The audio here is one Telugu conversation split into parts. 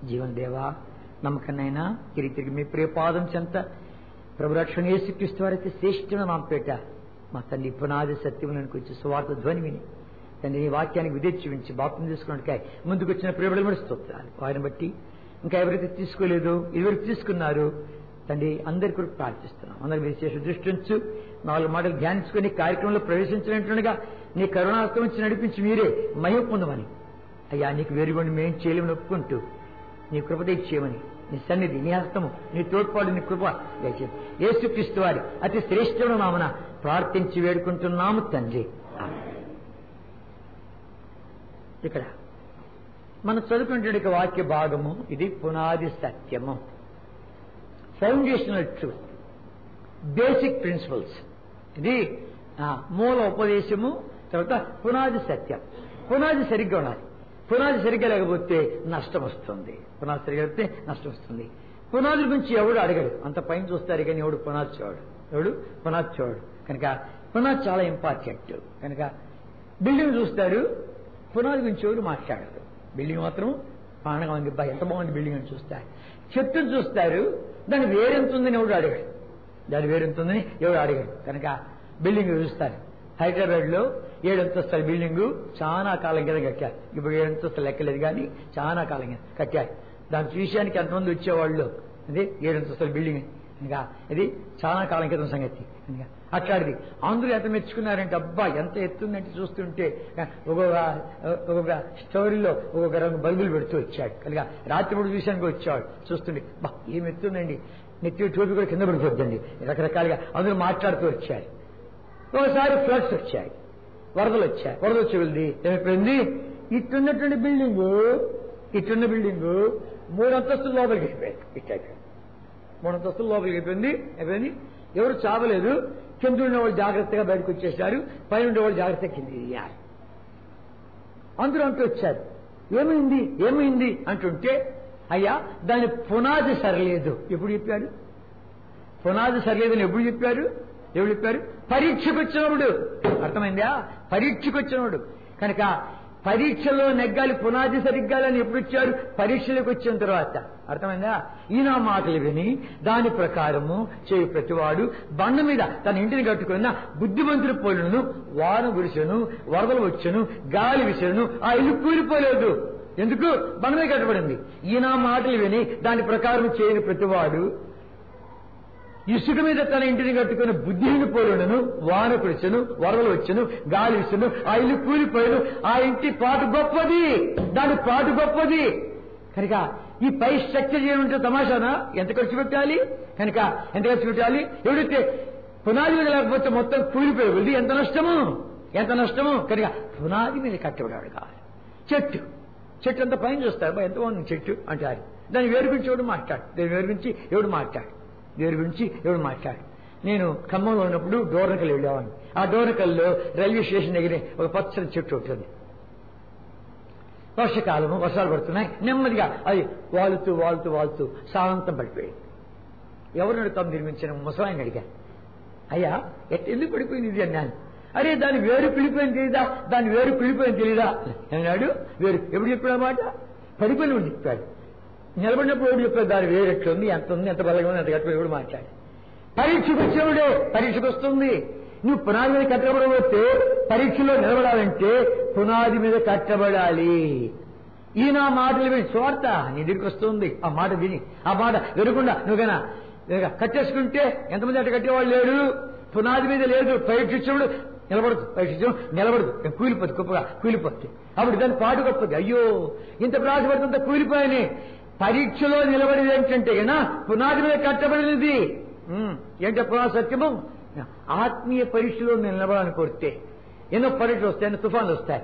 జీవన దేవా నమ్మకన్నైనా తిరిగి తిరిగి మీ ప్రియపాదం చెంత ప్రభు రక్షణ యేసుక్రీస్తు వారైతే శ్రేష్టమైన నాంపేట మా తల్లి పునాది సత్యములను కొంచెం స్వార్థ ధ్వని విని తండ్రి నీ వాక్యానికి విధేయ చూపించి బాప్తం తీసుకున్నట్టుగా ముందుకు వచ్చిన ప్రియబడి కూడా స్తోత్రాలు వారిని బట్టి ఇంకా ఎవరైతే తీసుకోలేదు ఇదివరకు తీసుకున్నారు తండ్రి అందరి కొరకు ప్రార్థిస్తున్నాం అందరి విశేష దృష్టి ఉంచు నాలుగు మాటలు ధ్యానించుకుని కార్యక్రమంలో ప్రవేశించినట్టుగా నీ కరుణాస్తం వచ్చి నడిపించి మీరే మహిమ పొందమని అయ్యా నీకు వేరుగొండి మేం చేయలేమని ఒప్పుకుంటూ నీ కృప చేయమని నీ సన్నిధి నీ హస్తము నీ తోడ్పాటు నీ కృప దయచేసి యేసుక్రీస్తు వారి అతి శ్రేష్టమైన నామన ప్రార్థించి వేడుకుంటున్నాము తండ్రి ఆమేన్. ఇక్కడ మనం చదువుకున్నటువంటి వాక్య భాగము ఇది పునాది సత్యము ఫౌండేషనల్ ట్రూత్ బేసిక్ ప్రిన్సిపల్స్ ఇది ఆ, మూల ఉపదేశము తర్వాత పునాది సత్యం పునాది సరిగ్గా ఉండాలి పునాది సరిగ్గా లేకపోతే నష్టం వస్తుంది పునాది సరిగ్గా లేకపోతే నష్టం వస్తుంది పునాది గురించి ఎవడు అడగడు అంత పైన చూస్తారు కానీ ఎవడు పునాది చూడు ఎవడు పునాది చూడు కనుక పునాది చాలా ఇంపార్టెంట్ కనుక బిల్డింగ్ చూస్తారు పునాది గురించి ఎవరు మాట్లాడరు బిల్డింగ్ మాత్రం పానగా ఉంది బా ఎంత బాగుంది బిల్డింగ్ అని చూస్తారు చెట్టును చూస్తారు దాని వేరెంత ఉందని ఎవడు అడగడు దాని వేరెంత ఉందని ఎవడు అడగడు కనుక బిల్డింగ్ చూస్తారు హైదరాబాద్ లో ఏడంతస్తుల బిల్డింగ్ చాలా కాలం కింద కట్టారు ఇప్పుడు ఏడంతస్తులు లెక్కలేదు కానీ చాలా కాలం కింద కట్టారు దాని చూశానికి ఎంతమంది వచ్చేవాళ్ళు అది ఏడంతస్తుల బిల్డింగ్ ఇంకా ఇది చాలా కాలం క్రితం సంగతి ఇంకా అట్లాంటిది అందరూ ఎంత మెచ్చుకున్నారంటే అబ్బా ఎంత ఎత్తుందంటే చూస్తుంటే ఒక్కొక్క ఒక్కొక్క స్టోరీలో ఒక్కొక్క రంగు బల్బులు పెడుతూ వచ్చాడు కనుక రాత్రి మూడు చూశానికి వచ్చాడు చూస్తుండే బా ఏం ఎత్తుందండి నెత్తి టోపీ కూడా కింద పడిపోద్దండి రకరకాలుగా అందరూ మాట్లాడుతూ వచ్చారు ఒకసారి ఫ్లడ్స్ వచ్చాయి వరదలు వచ్చాయి వరద వచ్చి వెళ్ళి ఏమైపోయింది ఇట్టున్నటువంటి బిల్డింగ్ ఇట్టున్న బిల్డింగ్ మూడు అంతస్తుల లోపలికి వెళ్ళిపోయింది ఇట్టాక మూడు అంతస్తుల లోపలికి అయిపోయింది అయిపోయింది ఎవరు చావలేదు కింద ఉన్న వాళ్ళు జాగ్రత్తగా బయటకు వచ్చేసారు పైన ఉండే వాళ్ళు జాగ్రత్తగా కింద దిగారు అందరూ అంటూ వచ్చారు ఏమైంది ఏమైంది అంటుంటే అయ్యా దాని పునాది సరలేదు ఎప్పుడు చెప్పాడు పునాది సరిలేదని ఎప్పుడు చెప్పారు ఎవరు చెప్పారు పరీక్షకు వచ్చినప్పుడు అర్థమైందా పరీక్షకు వచ్చినప్పుడు కనుక పరీక్షలో నెగ్గాలి పునాది సరిగ్గాలని ఎప్పుడు ఇచ్చారు పరీక్షలకు వచ్చిన తర్వాత అర్థమైందా ఈయన మాటలు విని దాని ప్రకారము చేయి ప్రతివాడు బండ మీద తన ఇంటిని కట్టుకున్న బుద్ధిమంతుడు పోలును వాన గురిసెను వరదలు వచ్చను గాలి విసెను ఆ ఇల్లు కూలిపోలేదు ఎందుకు బండ మీద కట్టబడింది ఈయన మాటలు విని దాని ప్రకారం చేయని ప్రతివాడు ఇసుక మీద తన ఇంటిని కట్టుకుని బుద్ధిని పోలుడను వాన కురిసెను వరదలు వచ్చను గాలి విసును ఆ ఇల్లు కూలిపోయాను ఆ ఇంటి పాటు గొప్పది దాని పాటు గొప్పది కనుక ఈ పై స్ట్రక్చర్ చేయమంటే తమాషానా ఎంత ఖర్చు పెట్టాలి కనుక ఎంత ఖర్చు పెట్టాలి ఎవరైతే పునాది మీద లేకపోతే మొత్తం కూలిపోయి ఎంత నష్టము ఎంత నష్టము కనుక పునాది మీద కట్టబడాడు కావాలి చెట్టు చెట్టు అంతా పైన చూస్తారు "బా, ఎంత బాగుంది చెట్టు అంటారు దాని వేరు గురించి ఎవడు మాట్లాడు దాని వేరు గురించి ఎవడు మాట్లాడు వేరు గురించి ఎవడు మాట్లాడు నేను ఖమ్మంలో ఉన్నప్పుడు డోర్నకల్ వెళ్ళేవాడిని ఆ డోర్నకల్లో రైల్వే స్టేషన్ దగ్గర ఒక పచ్చని చెట్టు ఉంటుంది వర్షకాలము వర్షాలు పడుతున్నాయి నెమ్మదిగా అది వాలుతూ వాలుతూ వాలుతూ శాంతం పడిపోయింది ఎవరు నడుతాం నిర్మించిన ముసలాయని అడిగాను అయ్యా ఎట్ ఎందుకు పడిపోయింది ఇది అన్నాను అరే దాని వేరు పిలిపోయింది తెలీదా దాని వేరు పిలిపోయింది తెలీదా అన్నాడు వేరు ఎప్పుడు చెప్పాడు మాట పడిపోయిన చెప్పాడు నిలబడినప్పుడు ఎవడు చెప్పాడు దాని వేరు ఎట్లుంది ఎంత ఉంది ఎంత బలంగా ఉంది ఎంత కట్టుకుని ఎవడు మాట్లాడు పరీక్షకు వచ్చేవాడే పరీక్షకు వస్తుంది నువ్వు పునాది మీద కట్టబడబోతే పరీక్షలో నిలబడాలంటే పునాది మీద కట్టబడాలి ఈ నా మాటలు విని స్వార్థ నీ దగ్గరికి వస్తుంది ఆ మాట విని ఆ మాట వినకుండా నువ్వుగనా కట్టేసుకుంటే ఎంతమంది అట్ట కట్టేవాళ్ళు లేరు పునాది మీద లేదు పరీక్ష ఇచ్చినప్పుడు నిలబడదు పరీక్ష ఇచ్చినప్పుడు నిలబడదు కూలిపోద్ది గొప్పగా కూలిపోద్ది అప్పుడు దాని పాటు గొప్పది అయ్యో ఇంత ప్రాసపడుతుంత కూలిపోయని పరీక్షలో నిలబడేది ఏంటంటే గనా పునాది మీద కట్టబడినది ఉమ్, ఏంటో సత్యము ఆత్మీయ పరీక్షలో నేను నిలబడాలని కోరితే ఎన్నో పరీక్షలు వస్తాయి ఎన్నో తుఫాన్లు వస్తాయి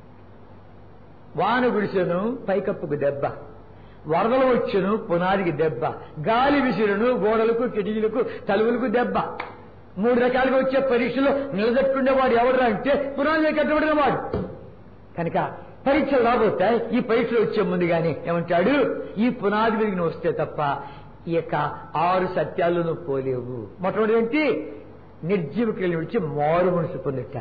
వాన గుడిసెను పైకప్పుకు దెబ్బ వరదలు వచ్చును పునాదికి దెబ్బ గాలి విసురును గోడలకు కిటికీలకు తలువులకు దెబ్బ మూడు రకాలుగా వచ్చే పరీక్షలో నిలదొట్టుకునేవాడు ఎవరు అంటే పునాది మీద కట్టబడిన వాడు కనుక పరీక్షలు రాబోతాయి ఈ పరీక్షలు వచ్చే ముందుగానే ఏమంటాడు ఈ పునాది మీదకి నువ్వు వస్తే తప్ప ఈ యొక్క ఆరు సత్యాలు నువ్వు పోలేవు మొట్టమొదటి ఏంటి నిర్జీవకులను విడిచి మారు మనసు పొందుట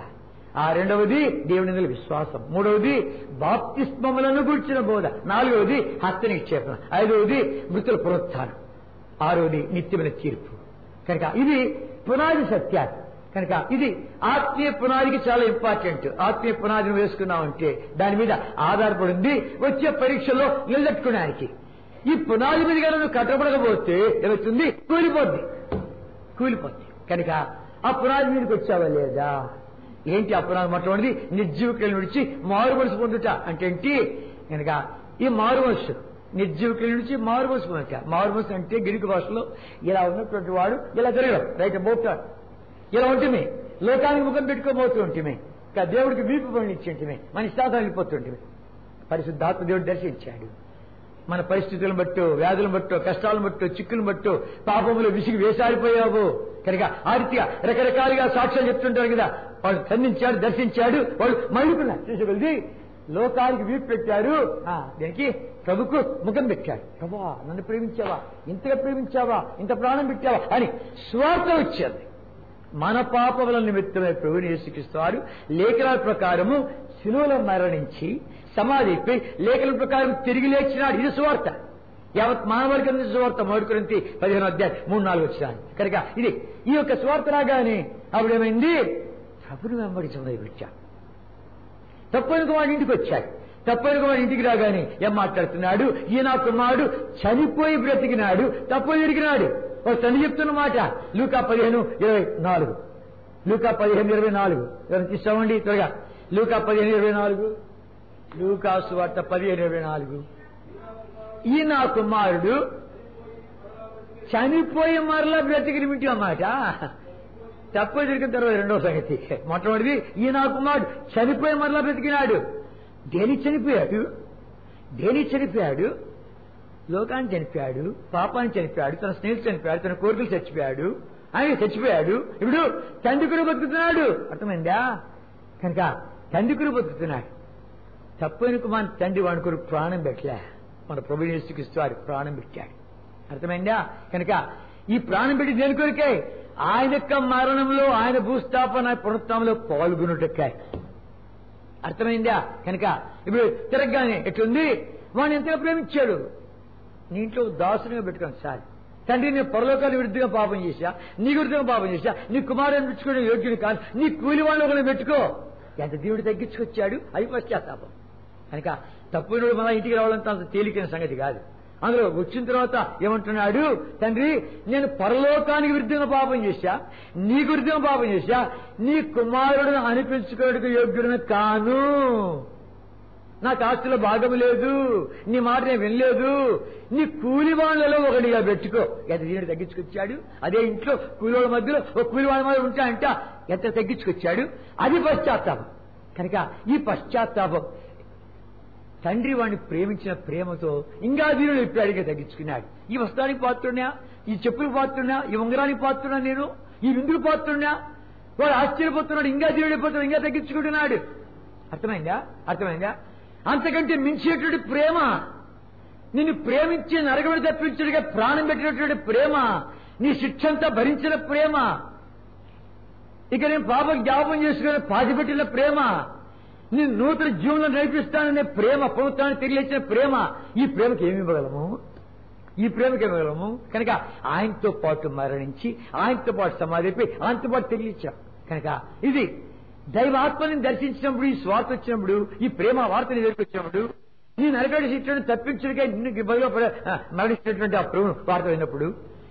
ఆ రెండవది దేవుని మీద విశ్వాసం మూడవది బాప్తిస్మములను గుర్చిన బోధ నాలుగవది హస్త నిక్షేపణ ఐదవది మృతుల పునరుత్థానం ఆరవది నిత్యమైన తీర్పు కనుక ఇది పునాది సత్యాలు కనుక ఇది ఆత్మీయ పునాదికి చాలా ఇంపార్టెంట్ ఆత్మీయ పునాదిని వేసుకున్నామంటే దాని మీద ఆధారపడింది వచ్చే పరీక్షలో నిలదట్టుకోవడానికి ఈ పునాది మీద కనుక నువ్వు కట్టబడకపోతే ఏమవుతుంది కూలిపోద్ది కూలిపోద్ది కనుక ఆ పునాది మీదకి వచ్చావా లేదా ఏంటి ఆ పునాది మొట్టమొదటిది నిర్జీవికలు విడిచి మారు మనసు పొందుట అంటే ఏంటి కనుక ఈ మారు మనసు నిర్జీవికల నుంచి మారు మనసు పొందుట మారు మనసు అంటే గిరికి భాషలో ఇలా ఉన్నటువంటి వాడు ఇలా తిరగడం రైట్ అబౌట్ ఇలా ఉంటుంది లోకానికి ముఖం పెట్టుకోబోతూ ఉంటుంది ఇంకా దేవుడికి వీపు పని ఇచ్చేంటిమే మన ఇష్టాలు వెళ్ళిపోతుంటిమే పరిశుద్ధాత్మ దేవుడు దర్శించాడు మన పరిస్థితులను బట్టు వ్యాధులను బట్టు కష్టాలను బట్టు చిక్కులను బట్టు పాపములు విసిగి వేసారిపోయావు కనుక ఆ రీతిగా రకరకాలుగా సాక్ష్యాలు చెప్తుంటారు కదా వాళ్ళు ఖండించాడు దర్శించాడు వాళ్ళు మళ్ళుకున్నారు చూసి లోకానికి వీపు పెట్టారు ఆ, దీనికి ప్రభుకు ముఖం పెట్టాడు ప్రభా నన్ను ప్రేమించావా ఇంతగా ప్రేమించావా ఇంత ప్రాణం పెట్టావా అని స్వార్థ వచ్చేది మన పాపముల నిమిత్తమై ప్రభుని యేసుక్రీస్తువారు లేఖనాల ప్రకారము శిలువలో మరణించి సమాధిపై లేఖల ప్రకారం తిరిగి లేచినాడు ఇది సువార్త యావత్ మానవాళికి అందిన సువార్త మొదటి పదిహేను అధ్యాయం మూడు నాలుగు వచ్చినాడు కనుక ఇది ఈ యొక్క సువార్త రాగానే అప్పుడేమైంది ప్రభుని వెంబడించడం పెట్టాడు తప్పని కుమారుడు ఇంటికి వచ్చాడు తప్పని కుమారుడు ఇంటికి రాగానే ఏం మాట్లాడుతున్నాడు ఈయన కుమారుడు చనిపోయి బ్రతికినాడు తప్పు ఎరిగినాడు ఒక తండ్రి చెప్తున్న మాట లూకా పదిహేను ఇరవై నాలుగు లూకా పదిహేను ఇరవై నాలుగు ఎవరు తీసుకోమండి త్వరగా లూకా పదిహేను ఇరవై నాలుగు లూకా సువార్త పదిహేను ఇరవై నాలుగు ఈ నా కుమారుడు చనిపోయి మరలా బ్రతికినమిటి అన్నమాట తప్పు జరిగిన తర్వాత రెండవ సంగతి మొట్టమొదటిది ఈ నా కుమారుడు చనిపోయి మరలా బ్రతికినాడు దేని చనిపోయాడు దేని చనిపోయాడు లోకాన్ని చనిపోయాడు పాపాన్ని చనిపోయాడు తన స్నేహితులు చనిపోయాడు తన కోరికలు చచ్చిపోయాడు ఆయన చచ్చిపోయాడు ఇప్పుడు తండ్రి కూడా బతుకుతున్నాడు అర్థమైందా కనుక తండ్రి కూడా బతుకుతున్నాడు తప్పైన కుమార్ తండ్రి వాడి కొరకు ప్రాణం పెట్టలే మన ప్రభు యేసుక్రీస్తు వారి ప్రాణం పెట్టాడు అర్థమైందా కనుక ఈ ప్రాణం పెట్టి దేని కొరికే ఆయన యొక్క మరణంలో ఆయన భూస్థాపన పునరుత్నంలో పాల్గొనుటక్కాయి అర్థమైందా కనుక ఇప్పుడు తిరగగానే ఎట్లుంది వాడిని ఎంతగా ప్రేమించాడు నీ ఇంట్లో దాసునిగా పెట్టుకోండి సార్ తండ్రి నేను పరలోకాలు విరుద్ధంగా పాపం చేశా నీ విరుద్ధంగా పాపం చేశా నీ కుమారుని పెట్టుకోవడం యోగ్యుడు కాదు నీ కూలి వాళ్ళు ఒకరిని పెట్టుకో ఎంత దేవుడు తగ్గించుకొచ్చాడు అది పశ్చాత్తాపం కనుక తప్పినోడు మన ఇంటికి రావాలంటే అంత తేలికైన సంగతి కాదు అందులో వచ్చిన తర్వాత ఏమంటున్నాడు తండ్రి నేను పరలోకానికి విరుద్ధంగా పాపం చేశా నీకు విరుద్ధంగా పాపం చేశా నీ కుమారుడు అనిపించుకోవడానికి యోగ్యుడిని కాను నాకు ఆస్తిలో భాగం లేదు నీ మాట నేను వినలేదు నీ కూలి వాళ్ళలో ఒకటిగా పెట్టుకో ఎంత దీనిని తగ్గించుకొచ్చాడు అదే ఇంట్లో కూలి వాళ్ళ మధ్యలో ఒక కూలి వాళ్ళ మధ్య ఉంటా అంట ఎంత తగ్గించుకొచ్చాడు అది పశ్చాత్తాపం కనుక ఈ పశ్చాత్తాపం తండ్రి వాడిని ప్రేమించిన ప్రేమతో ఇంకా దీనిని ఎప్పుడాడిగా తగ్గించుకున్నాడు ఈ వస్త్రానికి పాత్రున్నా ఈ చెప్పులకు పాత్రున్నా ఈ ఉంగరానికి పాత్రున్నా నేను ఈ విందుకు పాత్రున్నా వాడు ఆశ్చర్యపోతున్నాడు ఇంకా దీవుడైపోతున్నాడు ఇంకా తగ్గించుకుంటున్నాడు అర్థమైందా అర్థమైందా అంతకంటే మించేటువంటి ప్రేమ నిన్ను ప్రేమించి నరకబడి తప్పించుడిగా ప్రాణం పెట్టినటువంటి ప్రేమ నీ శిక్షంతా భరించిన ప్రేమ ఇక నేను పాప జ్ఞాపం చేసుకుని పాతిపెట్టిన ప్రేమ నీ నూతన జీవనంలో నడిపిస్తాననే ప్రేమ ప్రభుత్వాన్ని తెలియచిన ప్రేమ ఈ ప్రేమకి ఏమి ఇవ్వగలము ఈ ప్రేమకి ఏమి ఇవ్వగలము కనుక ఆయనతో పాటు మరణించి ఆయనతో పాటు సమాధిపై ఆయనతో పాటు తెలియచాం కనుక ఇది దైవాత్మని దర్శించినప్పుడు ఈ స్వార్థ వచ్చినప్పుడు ఈ ప్రేమ వార్తని ఎదుర్కొచ్చినప్పుడు నీ నరకడి శిక్షను తప్పించడికే నిన్ను బదులు మరణించినటువంటి ఆ ప్రేమ వార్త విన్నప్పుడు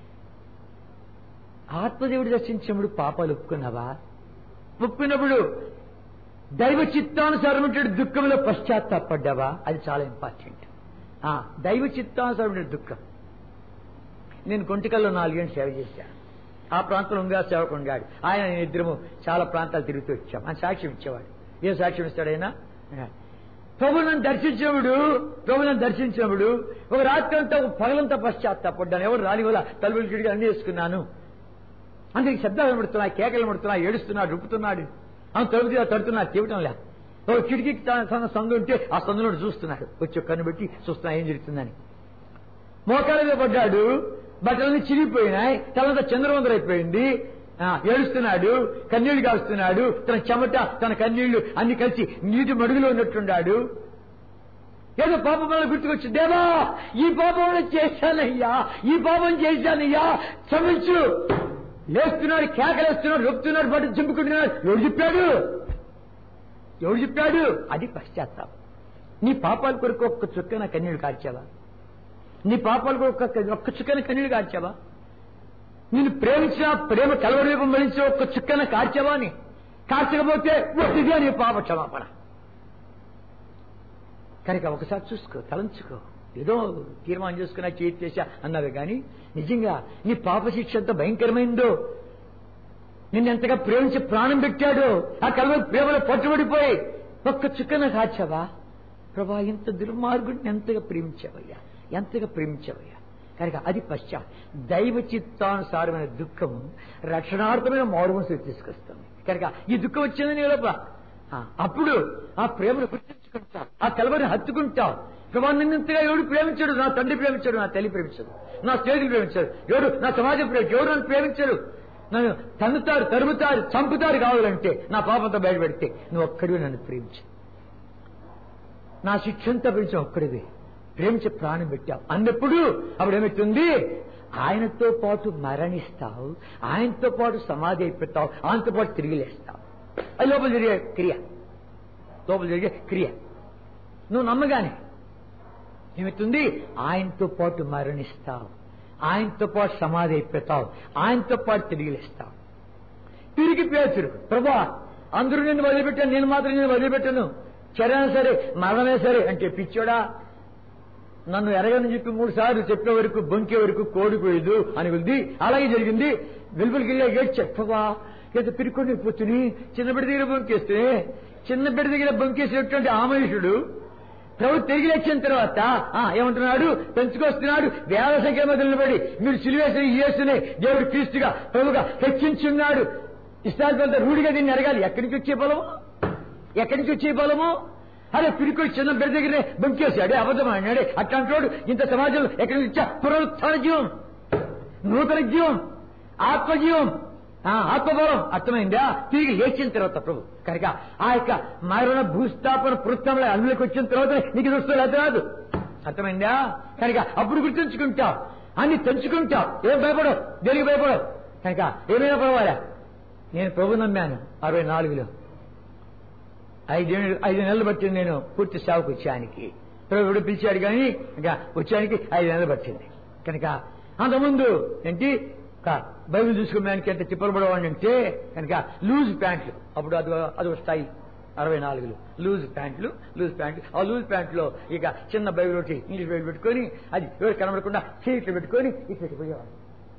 ఆత్మదేవుడు దర్శించినప్పుడు పాపాలు ఒప్పుకున్నావా ఒప్పుకున్నప్పుడు దైవ చిత్తానుసారమైన దుఃఖంలో పశ్చాత్తాపడ్డావా అది చాలా ఇంపార్టెంట్ ఆ దైవ చిత్తానుసారమైన దుఃఖం నేను కొంటికల్లో నాలుగేళ్ళు సేవ చేశాను ఆ ప్రాంతంలో ఉంగా సేవకు ఉండాడు ఆయన నేను ఇద్దరము చాలా ప్రాంతాలు తిరుగుతూ వచ్చాం ఆయన సాక్ష్యం ఇచ్చేవాడు ఏం సాక్ష్యం ఇస్తాడైనా ప్రభు నన్ను దర్శించినప్పుడు ప్రభు నన్ను దర్శించినప్పుడు ఒక రాత్రి అంతా ఒక పగలంతా పశ్చాత్తాపడ్డాను ఎవరు రాని వల్ల తలుపులు కిటికీ అన్ని వేసుకున్నాను అందుకే శబ్దాలు పడుతున్నా కేకలు పడుతున్నా ఏడుస్తున్నాడు రుప్పుతున్నాడు అవును తలుపు తీరా తడుతున్నా తీవటం లే ఓ కిటికీకి తన- తన సందు ఉంటే ఆ సందులో చూస్తున్నాడు వచ్చి ఒక కన్ను పెట్టి చూస్తున్నా ఏం జరుగుతుందని మోకాల మీద పడ్డాడు బట్టలన్నీ చిరిగిపోయినాయి తలంతా చంద్రవందర అయిపోయింది ఆ, ఏడుస్తున్నాడు కన్నీళ్లు కాస్తున్నాడు తన చెమట తన కన్నీళ్లు అన్ని కలిసి నీటి మడుగులో ఉన్నట్టున్నాడు ఏదో పాపం వల్ల గుర్తుకొచ్చి దేవా ఈ పాపం వల్ల చేశానయ్యా ఈ పాపం చేశానయ్యా క్షమించు లేస్తున్నాడు కేకలేస్తున్నాడు రొప్పుతున్నాడు బట్టి చింపుకుంటున్నాడు ఎవడు చెప్పాడు ఎవడు చెప్పాడు అది పశ్చాత్తాపం నీ పాపాల కొరకు ఒక్క చుక్కన కన్నీళ్లు కార్చావా నీ పాపాల కొరకు ఒక్క ఒక్క చుక్కన కన్నీళ్లు కార్చావా నేను ప్రేమించిన ప్రేమ కలవరూపం వలించిన ఒక్క చుక్కన కార్చావా అని కార్చకపోతే ఒట్టిదే నీ పాప క్షమాపణ కనుక ఒకసారి చూసుకో తలంచుకో ఏదో తీర్మానం చేసుకున్నా చేతి చేశా అన్నావే కానీ నిజంగా నీ పాప శిక్ష ఎంత భయంకరమైందో నిన్నెంతగా ప్రేమించి ప్రాణం పెట్టాడో ఆ కలవ ప్రేమలో పట్టుబడిపోయి ఒక్క చుక్కన కాచావా ప్రభా ఇంత దుర్మార్గుడిని ఎంతగా ప్రేమించావయ్యా ఎంతగా ప్రేమించావయ్యా కనుక అది పశ్చాత్ దైవ చిత్తానుసారమైన దుఃఖము రక్షణార్థమైన మారుమనసు తీసుకొస్తుంది కనుక ఈ దుఃఖం వచ్చిందని లోపల ఆ, అప్పుడు ఆ ప్రేమను గుర్తించుకుంటావు ఆ కలవని హత్తుకుంటావు ప్రభా నిన్నంతగా ఎవడు ప్రేమించాడు నా తండ్రి ప్రేమించాడు నా తల్లి ప్రేమించాడు నా స్నేహితులు ప్రేమించాడు ఎవడు నా సమాజం ప్రేమించాడు ఎవరు నన్ను ప్రేమించారు నన్ను తన్నుతారు తరుముతారు చంపుతారు కావాలంటే నా పాపంతో బయటపెడితే నువ్వు ఒక్కడివి నన్ను ప్రేమించు నా శిక్షంతా ప్రేమించు ఒక్కడివి ప్రేమించి ప్రాణం పెట్టావు అన్నప్పుడు అప్పుడు ఏమవుతుంది ఆయనతో పాటు మరణిస్తావు ఆయనతో పాటు సమాధి అయిపోతావు ఆయనతో పాటు తిరిగి లేస్తావు అది లోపల జరిగే క్రియ లోపల జరిగే క్రియ నువ్వు నమ్మగానే ఏమవుతుంది ఆయనతో పాటు మరణిస్తావు ఆయనతో పాటు సమాధి అయిపోతావు ఆయనతో పాటు తిరిగి లేస్తావు తిరిగి పేతురు ప్రభా అందరూ నిన్ను వదిలిపెట్టాను నేను మాత్రం నేను వదిలిపెట్టాను చరైనా సరే మరణమే సరే అంటే పిచ్చోడా నన్ను ఎరగని చెప్పి మూడు సార్లు చెప్పే వరకు బొంకే వరకు కోడిపోయేదు అని ఉంది అలాగే జరిగింది వెలుపలికి వెళ్ళే గేట్ చెప్పవా లేదా పిరుకొని పోతుని చిన్న బిడ్డ దగ్గర బొంకేస్తే చిన్న బిడ్డ దగ్గర బొంకేసినటువంటి ఆమయుషుడు ప్రభు తిరిగి వచ్చిన తర్వాత ఆ, ఏమంటున్నాడు పెంచుకొస్తున్నాడు వేల సంఖ్య మీద నిలబడి మీరు సిలివేసిన యేసునే దేవుడు క్రీస్తుగా ప్రభుగా హెచ్చించున్నాడు ఇష్టాలతో రూఢిగా దీన్ని అడగాలి ఎక్కడి నుంచి వచ్చే బలము ఎక్కడి నుంచి వచ్చే బలము అరే పిరికి చిన్న బిడ్డ దగ్గరే బొంకేశాడే అబద్ధం అన్నాడే అట్లాంటి వాడు ఇంత సమాజంలో ఎక్కడి నుంచి వచ్చా పునరుత్థాన జీవం నూతన జీవం ఆత్మజీవం ఆ, ఆత్మబలం అర్థమైందా తిరిగి లేచిన తర్వాత ప్రభు కనుక ఆ యొక్క మరణ భూస్థాపన పృత్తంలో అందులోకి వచ్చిన తర్వాత నీకు చూస్తుంది అది రాదు అర్థమైందా కనుక అప్పుడు గుర్తుంచుకుంటావు అన్ని తెంచుకుంటావు ఏం భయపడవు దేనికి భయపడవు కనుక ఏమైనా పర్వాలే నేను ప్రభు నమ్మాను అరవై నాలుగులో ఐదేళ్ళు ఐదు నెలలు పట్టింది నేను పూర్తి సేవకు వచ్చానికి ప్రభుడు పిలిచాడు కానీ ఇంకా వచ్చానికి ఐదు నెలలు పట్టింది కనుక అంతకుముందు ఏంటి ఒక బైబిల్ చూసుకోవడానికి ఎంత తిప్పలబడవాడిని అంటే కనుక లూజ్ ప్యాంట్లు అప్పుడు అది అది స్థాయి అరవై నాలుగులు లూజ్ ప్యాంట్లు లూజ్ ప్యాంట్లు ఆ లూజ్ ప్యాంట్లో ఇక చిన్న బైబిల్ ఒకటి ఇంగ్లీష్ బైబిల్ పెట్టుకొని అది ఎవరు కనబడకుండా సీట్లు పెట్టుకొని ఇటు పెట్టిపోయేవాడు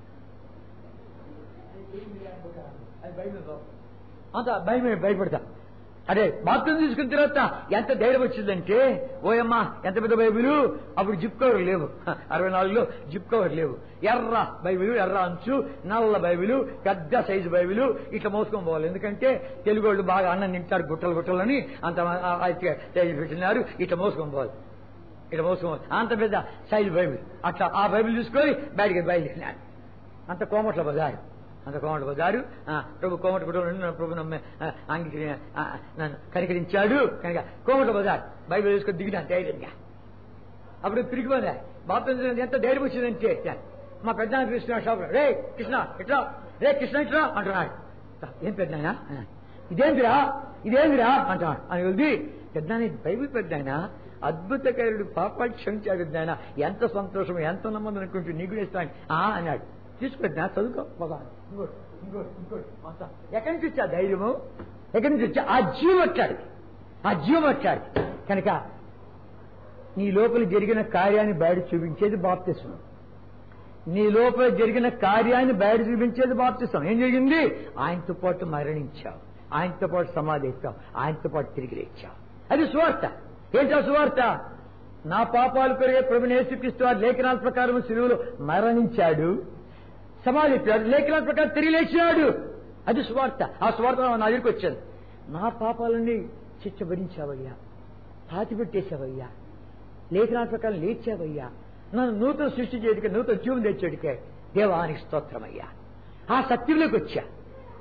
అది బైబిల్ అంత భయం భయపడతా అదే బాత్రూమ్ తీసుకున్న తర్వాత ఎంత ధైర్యం వచ్చిందంటే ఓయమ్మా ఎంత పెద్ద బైబిలు అప్పుడు జిప్ కవర్ లేవు అరవై నాలుగులో జిప్ కవర్ లేవు ఎర్ర బైబిలు ఎర్ర అంచు నల్ల బైబిలు పెద్ద సైజు బైబిలు ఇట్లా మోసుకొని పోవాలి ఎందుకంటే తెలుగు వాళ్ళు బాగా అన్నం తింటారు గుట్టలు గుట్టలని అంత ఆ- ఆ సైజు పెట్టినారు ఇట్లా మోసుకొని పోవాలి ఇట్లా మోసుకోవాలి అంత పెద్ద సైజు బైబిల్ అట్లా ఆ బైబిల్ చూసుకొని బయటికి బయలుదేరినాడు అంత కోమట్ల బజారు అంత కోమట బజారు ఆ, ప్రభు కోమట కుటుంబం నన్ను ప్రభు నమ్మే ఆ, అంగీకరి ఆ, నన్ను కనికరించాడు కనుక కోమట బజార్ బైబిల్ తీసుకొని దిగినా ధైర్యంగా అప్పుడు తిరిగిపోదా బాప్తం ఎంత ధైర్యం వచ్చిందంటే మా పెద్ద కృష్ణ షాప్ రే కృష్ణ ఇట్లా రే కృష్ణ ఇట్లా అంటున్నాడు ఏం పెద్ద ఇదేంటిరా ఇదేంటిరా అంటున్నాడు అని వెళ్ళి పెద్ద బైబిల్ పెద్ద అద్భుతకరుడు పాపాలు క్షమించాడు ఆయన ఎంత సంతోషం ఎంత నమ్మదం అనుకుంటూ నీకు ఇస్తాను ఆ అన్నాడు తీసుకుపెట్టినా చదువుకో బాగా ఇంకోటి ఇంకోటి ఇంకోటి మొత్తం ఎక్కడి నుంచి వచ్చా ధైర్యము ఎక్కడి నుంచి వచ్చా ఆ జీవం వచ్చాడు ఆ జీవం వచ్చాడు కనుక నీ లోపల జరిగిన కార్యాన్ని బయట చూపించేది బాప్తిస్మం నీ లోపల జరిగిన కార్యాన్ని బయట చూపించేది బాప్తిస్తాం ఏం జరిగింది ఆయనతో పాటు మరణించావు ఆయనతో పాటు సమాధి ఎక్కావు ఆయనతో పాటు తిరిగి లేచావు అది సువార్త ఏంటా సువార్త నా పాపాలు కొరిగే ప్రభు యేసుక్రీస్తు వారి లేఖనాల ప్రకారం శిలువలో మరణించాడు సమాధి ఎక్కాడు లేఖనాల ప్రకారం తిరిగి లేచాడు అది సువార్త ఆ సువార్త నా దగ్గరికి వచ్చాను నా పాపాలన్నీ శిక్ష భరించావయ్యా పాతి పెట్టేశావయ్యా లేఖనాల ప్రకారం లేచావయ్యా నన్ను నూతన సృష్టి చేయడికే నూతన జీవం తెచ్చేడికే దేవానికి స్తోత్రమయ్యా ఆ సత్యంలోకి వచ్చా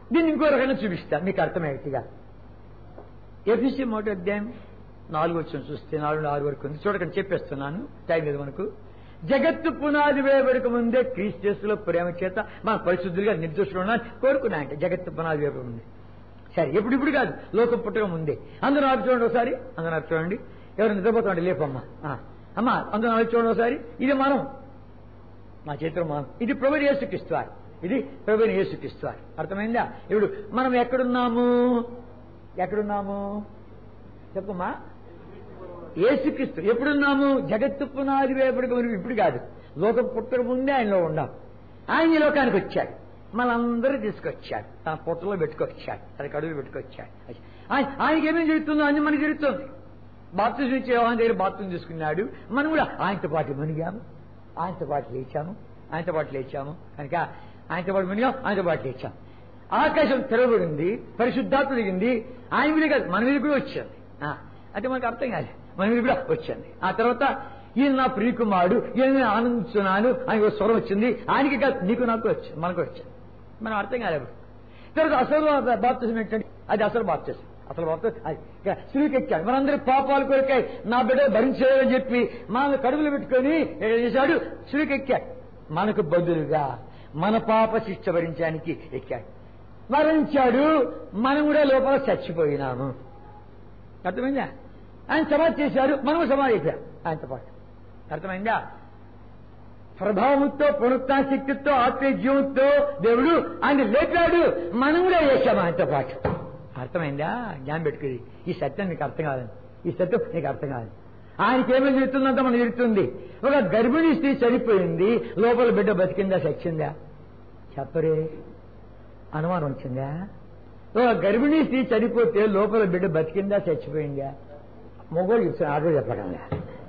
దీన్ని ఇంకో రకంగా చూపిస్తా మీకు అర్థమయ్యేట్టుగా ఎఫ్ఎస్సి మొదటి అధ్యాయం నాలుగు వచ్చిన చూస్తే నాలుగు ఆరు వరకు ఉంది చూడకండి చెప్పేస్తున్నాను టైం లేదు మనకు జగత్తు పునాది వేయబడక ముందే క్రీస్తులో ప్రేమ చేత మన పరిశుద్ధులుగా నిర్దోషులు ఉన్నాను కోరుకున్నాయంట జగత్తు పునాది వేయబడి ఉంది సరే ఎప్పుడు ఇప్పుడు కాదు లోకం పుట్టక ముందే అందరూ ఆపు చూడండి ఒకసారి అందరూ ఆపు చూడండి ఎవరు నిద్రపోతామండి లేపమ్మా ఆ, అమ్మా అందరూ ఆపు చూడండి ఒకసారి ఇది మనం మా చేతిలో మనం ఇది ప్రభు యేసుక్రీస్తువారు ఇది ప్రభు యేసుక్రీస్తువారు అర్థమైందా ఇప్పుడు మనం ఎక్కడున్నాము ఎక్కడున్నాము చెప్పమ్మా ఏసుక్రీస్తు ఎప్పుడున్నాము జగత్తు పునాది వేపడికి మనం ఇప్పుడు కాదు లోకం పుట్టక ముందే ఆయనలో ఉన్నాం ఆయన ఈ లోకానికి వచ్చాడు మనందరూ తీసుకొచ్చాడు తన పొట్టలో పెట్టుకొచ్చాడు తన కడుగులు పెట్టుకొచ్చాడు ఆయన ఆయనకి ఏమేమి జరుగుతుందో అన్ని మనకి జరుగుతుంది బాప్తిజం ఇచ్చే ఆయన దగ్గర బాప్తిజం తీసుకున్నాడు మనం కూడా ఆయనతో పాటు మునిగాము ఆయనతో పాటు లేచాము ఆయనతో పాటు లేచాము కనుక ఆయనతో పాటు మునిగాం ఆయనతో పాటు లేచాము ఆకాశం తెరవబడింది పరిశుద్ధాత్మ దిగింది ఆయన మీద కాదు మన మీద కూడా వచ్చింది ఆ, అంటే మనకు అర్థం కాదు మన మీద కూడా వచ్చింది ఆ తర్వాత ఈయన నా ప్రియకుమారుడు ఈయన నేను ఆనందిస్తున్నాను ఆయనకు ఒక స్వరం వచ్చింది ఆయనకి కాదు నీకు నాకు వచ్చింది మనకు వచ్చింది మనం అర్థం కాలేదు తర్వాత అసలు బాప్తిజం ఏంటంటే అది అసలు బాప్తిజం అసలు బాప్తిజం అది ఇక స్త్రీకి ఎక్కాడు మనందరి పాపాలు కొరకాయి నా బిడ్డ భరించలేదని చెప్పి మన కడుగులు పెట్టుకొని ఏం చేశాడు స్త్రీకి ఎక్కాడు మనకు బదులుగా మన పాప శిక్ష భరించడానికి ఎక్కాడు మరణించాడు మనం కూడా లోపల చచ్చిపోయినాము అర్థమైందా ఆయన సమాధి చేశారు మనం సమాధి అయిపోయాం ఆయనతో పాటు అర్థమైందా ప్రభావంతో పునరుత్న శక్తితో ఆత్మీయ జీవంతో దేవుడు ఆయన లేపాడు మనం కూడా చేశాం ఆయనతో పాటు అర్థమైందా జ్ఞానం పెట్టుకుని ఈ సత్యం నీకు అర్థం కాదని ఈ సత్యం నీకు అర్థం కాదు ఆయనకి ఏమేమి జరుగుతుందంత మనకు జరుగుతుంది ఒక గర్భిణీ స్త్రీ చనిపోయింది లోపల బిడ్డ బతికిందా చచ్చిందా చెప్పరే అనుమానం వచ్చిందా ఒక గర్భిణీ స్త్రీ చనిపోతే లోపల బిడ్డ బతికిందా చచ్చిపోయిందా మొగోళ్ళు చెప్తున్నా ఆటో చెప్పడంలా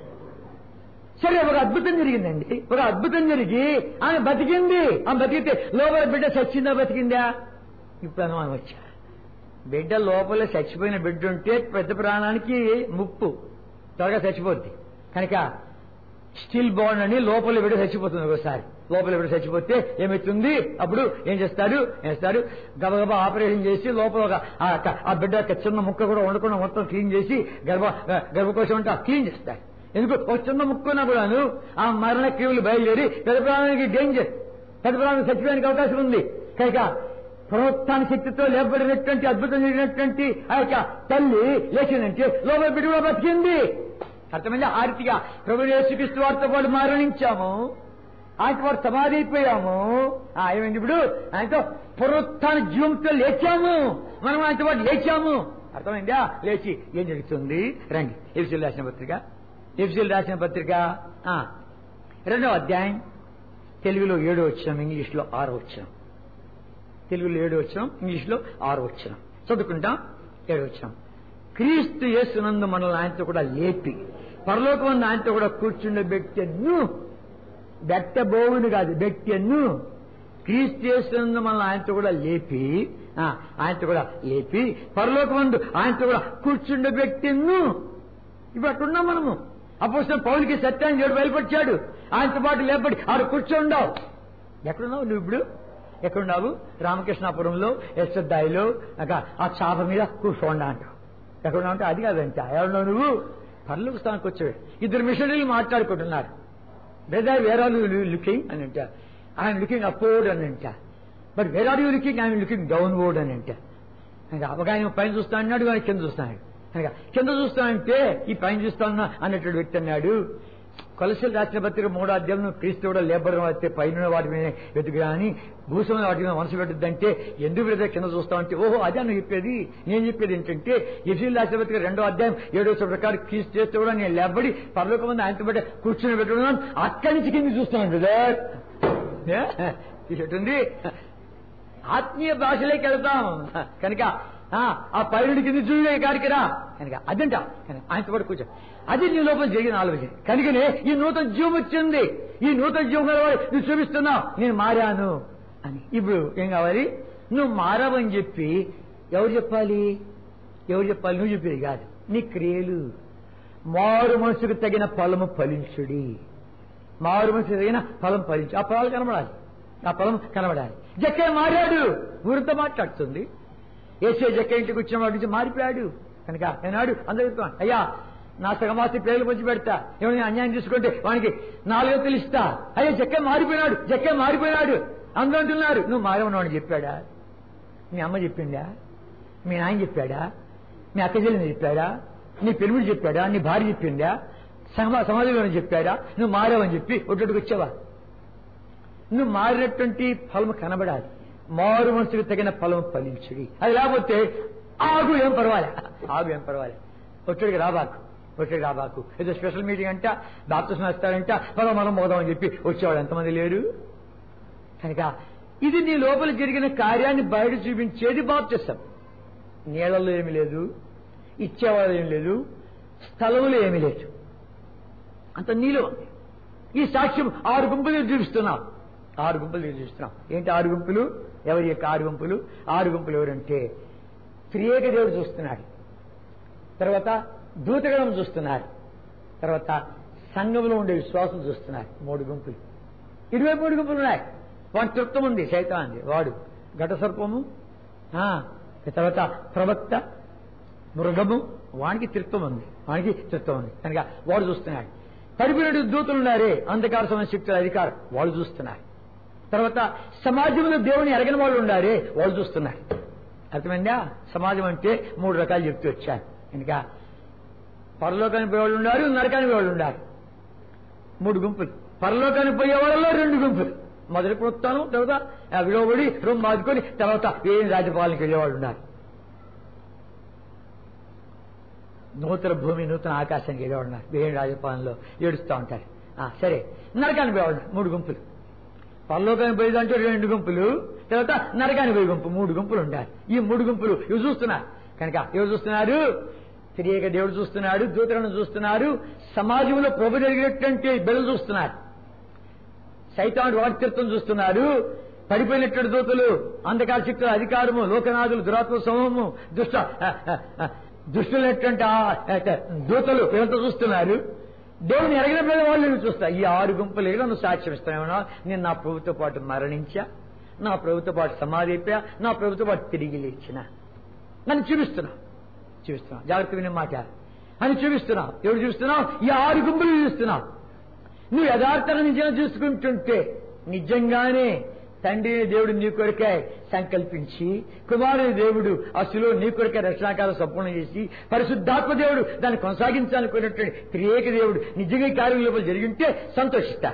సరే ఒక అద్భుతం జరిగిందండి ఒక అద్భుతం జరిగి ఆమె బతికింది ఆమె బతికితే లోపల బిడ్డ చచ్చిందా బతికిందా ఇప్పుడు అనుమానం వచ్చా బిడ్డ లోపల చచ్చిపోయిన బిడ్డ ఉంటే పెద్ద ప్రాణానికి ముప్పు త్వరగా చచ్చిపోద్ది కనుక స్టిల్ బాండ్ అని లోపల బిడ్డ చచ్చిపోతుంది ఒకసారి లోపల బిడ్డ చచ్చిపోతే ఏమవుతుంది అప్పుడు ఏం చేస్తాడు ఏం చేస్తాడు గబగబా ఆపరేషన్ చేసి లోపల ఒక ఆ- ఆ బిడ్డ యొక్క చిన్న ముక్క కూడా ఉండకుండా మొత్తం క్లీన్ చేసి గర్భ గర్భకోశం అంటే క్లీన్ చేస్తాడు ఎందుకు ఒక చిన్న ముక్కున్నా కూడాను ఆ మరణ క్రిములు బయలుదేరి పెద్ద ప్రాణానికి డేంజర్ పెద్ద ప్రాణానికి చచ్చిపోయడానికి అవకాశం ఉంది కనుక పునరుత్న శక్తితో లేపబడినటువంటి అద్భుతం జరిగినటువంటి ఆ యొక్క తల్లి లేచిందంటే లోపల బిడ్డ కూడా బతికింది అర్థమైంది ఆ రీతిగా ప్రభు యేసుక్రీస్తు వారితో పాటు మరణించాము ఆయనతో పాటు సమాధి అయిపోయాము ఆ, ఏమైంది ఇప్పుడు ఆయనతో పునరుత్న జీవంతో లేచాము మనం ఆయనతో పాటు లేచాము అర్థమైందా లేచి ఏం జరుగుతుంది రండి ఎఫ్సీలు రాసిన పత్రిక ఎఫ్సీలు రాసిన పత్రిక ఆ, రెండవ అధ్యాయం తెలుగులో ఏడో వచ్చాం ఇంగ్లీష్లో ఆరో వచ్చాం తెలుగులో ఏడు వచ్చాం ఇంగ్లీష్లో ఆరు వచ్చాం చదువుకుంటాం ఏడు వచ్చాం క్రీస్తు యేసునందు మనల్ని ఆయనతో కూడా లేపి పరలోకమందు ఆయనతో కూడా కూర్చుండబెట్టెను బెట్టబోవును కాదు బెట్టెను క్రీస్తు యేసునందు మనల్ని ఆయనతో కూడా లేపి ఆ, ఆయనతో కూడా లేపి పరలోకమందు ఆయనతో కూడా కూర్చుండబెట్టెను ఇప్పుడు అట్టున్నాం మనము అప్పుడు పౌలికి సత్యాన్ని దేవుడు బయలుపరిచాడు ఆయనతో పాటు లేపడి ఆడు కూర్చోండావు ఎక్కడున్నావు నువ్వు ఇప్పుడు ఎక్కడున్నావు రామకృష్ణాపురంలో ఎస్దాయిలో ఆ చాప మీద కూర్చోండా అంటావు ఎక్కడున్నావు అంటే అది కాదంట ఎవరున్నావు నువ్వు పర్లోకి స్థానానికి వచ్చాడు ఇద్దరు మిషనరీలు మాట్లాడుకుంటున్నారు brother where are you looking అని అంట ఐఎమ్ లుకింగ్ అప్వర్డ్ అని అంట but where are you looking I'm looking downward అని అంట ఇంకా ఒక ఆయన పైన చూస్తా అన్నాడు ఆయన కింద చూస్తున్నాడు అనగా కింద చూస్తానంటే ఈ పైన చూస్తాను అన్నటువంటి వ్యక్తి అన్నాడు కొలసలు రాసిన పత్రిక మూడో అధ్యాయం క్రీస్తు కూడా లేబరం అయితే పైన వాటి మీద వెతుకురా అని భూసమైన వాటి మీద మనసు పెట్టద్దంటే ఎందుకు బ్రదర్ కింద చూస్తామంటే ఓహో అదే నువ్వు చెప్పేది నేను చెప్పేది ఏంటంటే ఎఫీల్ రాసిన పత్రిక రెండో అధ్యాయం ఏడో ప్రకారం క్రీస్తు చేస్తే కూడా నేను లేబడి పర్లోక మంది ఆయనతో బట్టి కూర్చొని పెట్టుకున్నాను అక్కడి నుంచి కింద చూస్తున్నాను బ్రదర్ తీసుకుంటుంది ఆత్మీయ భాషలోకి వెళ్తాం కనుక ఆ, ఆ పైరుడి కింద చూడే కాడికి రా కనుక అదంట కనుక ఆయనతో పాటు కూర్చో అది నీ లోపల జరిగిన ఆలోచన కనుకనే ఈ నూతన జీవం వచ్చింది ఈ నూతన జీవం కలవాలి నువ్వు చూపిస్తున్నావు నేను మారాను అని ఇప్పుడు ఏం కావాలి నువ్వు మారావని చెప్పి ఎవరు చెప్పాలి ఎవరు చెప్పాలి నువ్వు చెప్పేది కాదు నీ క్రియలు మారు మనసుకు తగిన ఫలము ఫలించుడి మారు మనసుకు తగిన ఫలం ఫలించు ఆ ఫలాలు కనబడాలి ఆ పొలం కనబడాలి జక్క మారాడు ఊరితో మాట్లాడుతుంది ఏసే జక్క ఇంటికి వచ్చిన వాడి నుంచి మారిపోయాడు కనుక ఏనాడు అందరూ చెప్తాను, అయ్యా నా సగమాసి పేర్లు పంచి పెడతా ఏమైనా అన్యాయం తీసుకుంటే వానికి నాలుగొత్తులు ఇస్తా అయ్యా జక్క మారిపోయినాడు జక్క మారిపోయినాడు అందరూ అంటున్నారు నువ్వు మారవని చెప్పాడా మీ అమ్మ చెప్పిందా మీ నాయన చెప్పాడా మీ అక్క చెల్లిని చెప్పాడా నీ పెరుమిడి చెప్పాడా నీ భార్య చెప్పిందా సమా సమాజంలో చెప్పాడా నువ్వు మారావని చెప్పి ఒడ్డుకు వచ్చావా నువ్వు మారినటువంటి ఫలం కనబడాలి మారు మనసుకు తగిన ఫలం ఫలించుడి అది లేకపోతే ఆగు ఏం పర్వాలే ఆగు ఏం పర్వాలే ఒత్తిడికి రాబాకు ఒత్తిడికి రాబాకు ఏదో స్పెషల్ మీటింగ్ అంట డాక్టర్స్ వేస్తారంట మనం మనం పోదామని చెప్పి వచ్చేవాడు ఎంతమంది లేరు కనుక ఇది నీ లోపల జరిగిన కార్యాన్ని బయట చూపించేది బాప్తిస్తాం నీళ్ళల్లో ఏమీ లేదు ఇచ్చేవాళ్ళు ఏమీ లేదు స్థలంలో ఏమీ లేదు అంత నీలో ఉంది ఈ సాక్ష్యం ఆరు గుంపులు చూపిస్తున్నాం ఆరు గుంపులు చూపిస్తున్నాం ఏంటి ఆరు గుంపులు ఎవరి యొక్క ఆరు గుంపులు ఆరు గుంపులు ఎవరంటే త్రియేక దేవుడు చూస్తున్నాడు తర్వాత దూతగణం చూస్తున్నారు తర్వాత సంఘంలో ఉండే విశ్వాసం చూస్తున్నారు మూడు గుంపులు ఇరవై మూడు గుంపులు ఉన్నాయి వాడి తృప్తం ఉంది సైతాంది వాడు ఘట సర్పము ఆ, తర్వాత ప్రవక్త మృగము వానికి తృప్తం ఉంది వానికి తృప్తం ఉంది కనుక వాడు చూస్తున్నాడు పడిపోయినట్టు దూతలు ఉన్నారే అంధకార సమయ శక్తుల అధికారం వాళ్ళు చూస్తున్నారు తర్వాత సమాజంలో దేవుని ఎరగని వాళ్ళు ఉన్నారే వాళ్ళు చూస్తున్నారు అర్థమైందా సమాజం అంటే మూడు రకాలు చెప్తూ వచ్చాను కనుక పరలోకానికి పోయేవాళ్ళు ఉన్నారు నరకానికి వాళ్ళు ఉన్నారు మూడు గుంపులు పరలోకానికి పోయే వాళ్ళలో రెండు గుంపులు మొదటి పునరుత్నం తర్వాత ఆ విడవబడి రూమ్ బాదుకొని తర్వాత ఏం రాజ్యపాలనకి వెళ్ళేవాళ్ళు ఉన్నారు నూతన భూమి నూతన ఆకాశానికి వెళ్ళేవాళ్ళు ఉన్నారు వేరే రాజపాలనలో ఏడుస్తూ ఉంటారు ఆ, సరే నరకానికి పోయేవాళ్ళు ఉన్నారు. మూడు గుంపులు పరలోకానికి పోయేదంటే రెండు గుంపులు తర్వాత నరకానికి పోయే గుంపు మూడు గుంపులు ఉండాలి ఈ మూడు గుంపులు ఇవి చూస్తున్నారు కనుక ఎవరు చూస్తున్నారు తిరిగేక దేవుడు చూస్తున్నాడు దూతలను చూస్తున్నారు సమాజంలో ప్రభు జరిగినటువంటి బిడ్డలు చూస్తున్నారు సైతాను వాక్తత్వం చూస్తున్నారు పడిపోయినటువంటి దూతలు అంధకార శక్తుల అధికారము లోకనాథులు దురాత్మ సమూహము దుష్ట ఆ, ఆ, ఆ, దుష్టులైనటువంటి ఆ, ఆ, దూతలు వీళ్ళంతా చూస్తున్నారు దేవుని ఎరగిన మీద వాళ్ళు చూస్తారు ఈ ఆరు గుంపులు ఏదో సాక్ష్యం ఇస్తానేమన్నా నేను నా ప్రభుత్వ పాటు మరణించా నా ప్రభుత్వ పాటు సమాధి అయిపోయా నా ప్రభుత్వ పాటు తిరిగి లేచిన నన్ను చూపిస్తున్నా చూపిస్తున్నా జాగ్రత్త వినే మాట అని చూపిస్తున్నావు ఎవడు చూస్తున్నావు ఈ ఆరు గుంపులు చూస్తున్నావు నువ్వు యథార్థంగా నిజంగా చూసుకుంటుంటే నిజంగానే తండ్రి దేవుడు నీ కొరకే సంకల్పించి కుమారుని దేవుడు అసలు నీ కొరకే రక్షణాకాలం సంపూర్ణ చేసి పరిశుద్ధాత్మ దేవుడు దాన్ని కొనసాగించాలనుకున్నటువంటి త్రియేక దేవుడు నిజంగా ఈ కార్యం లోపల జరిగింటే సంతోషిస్తారు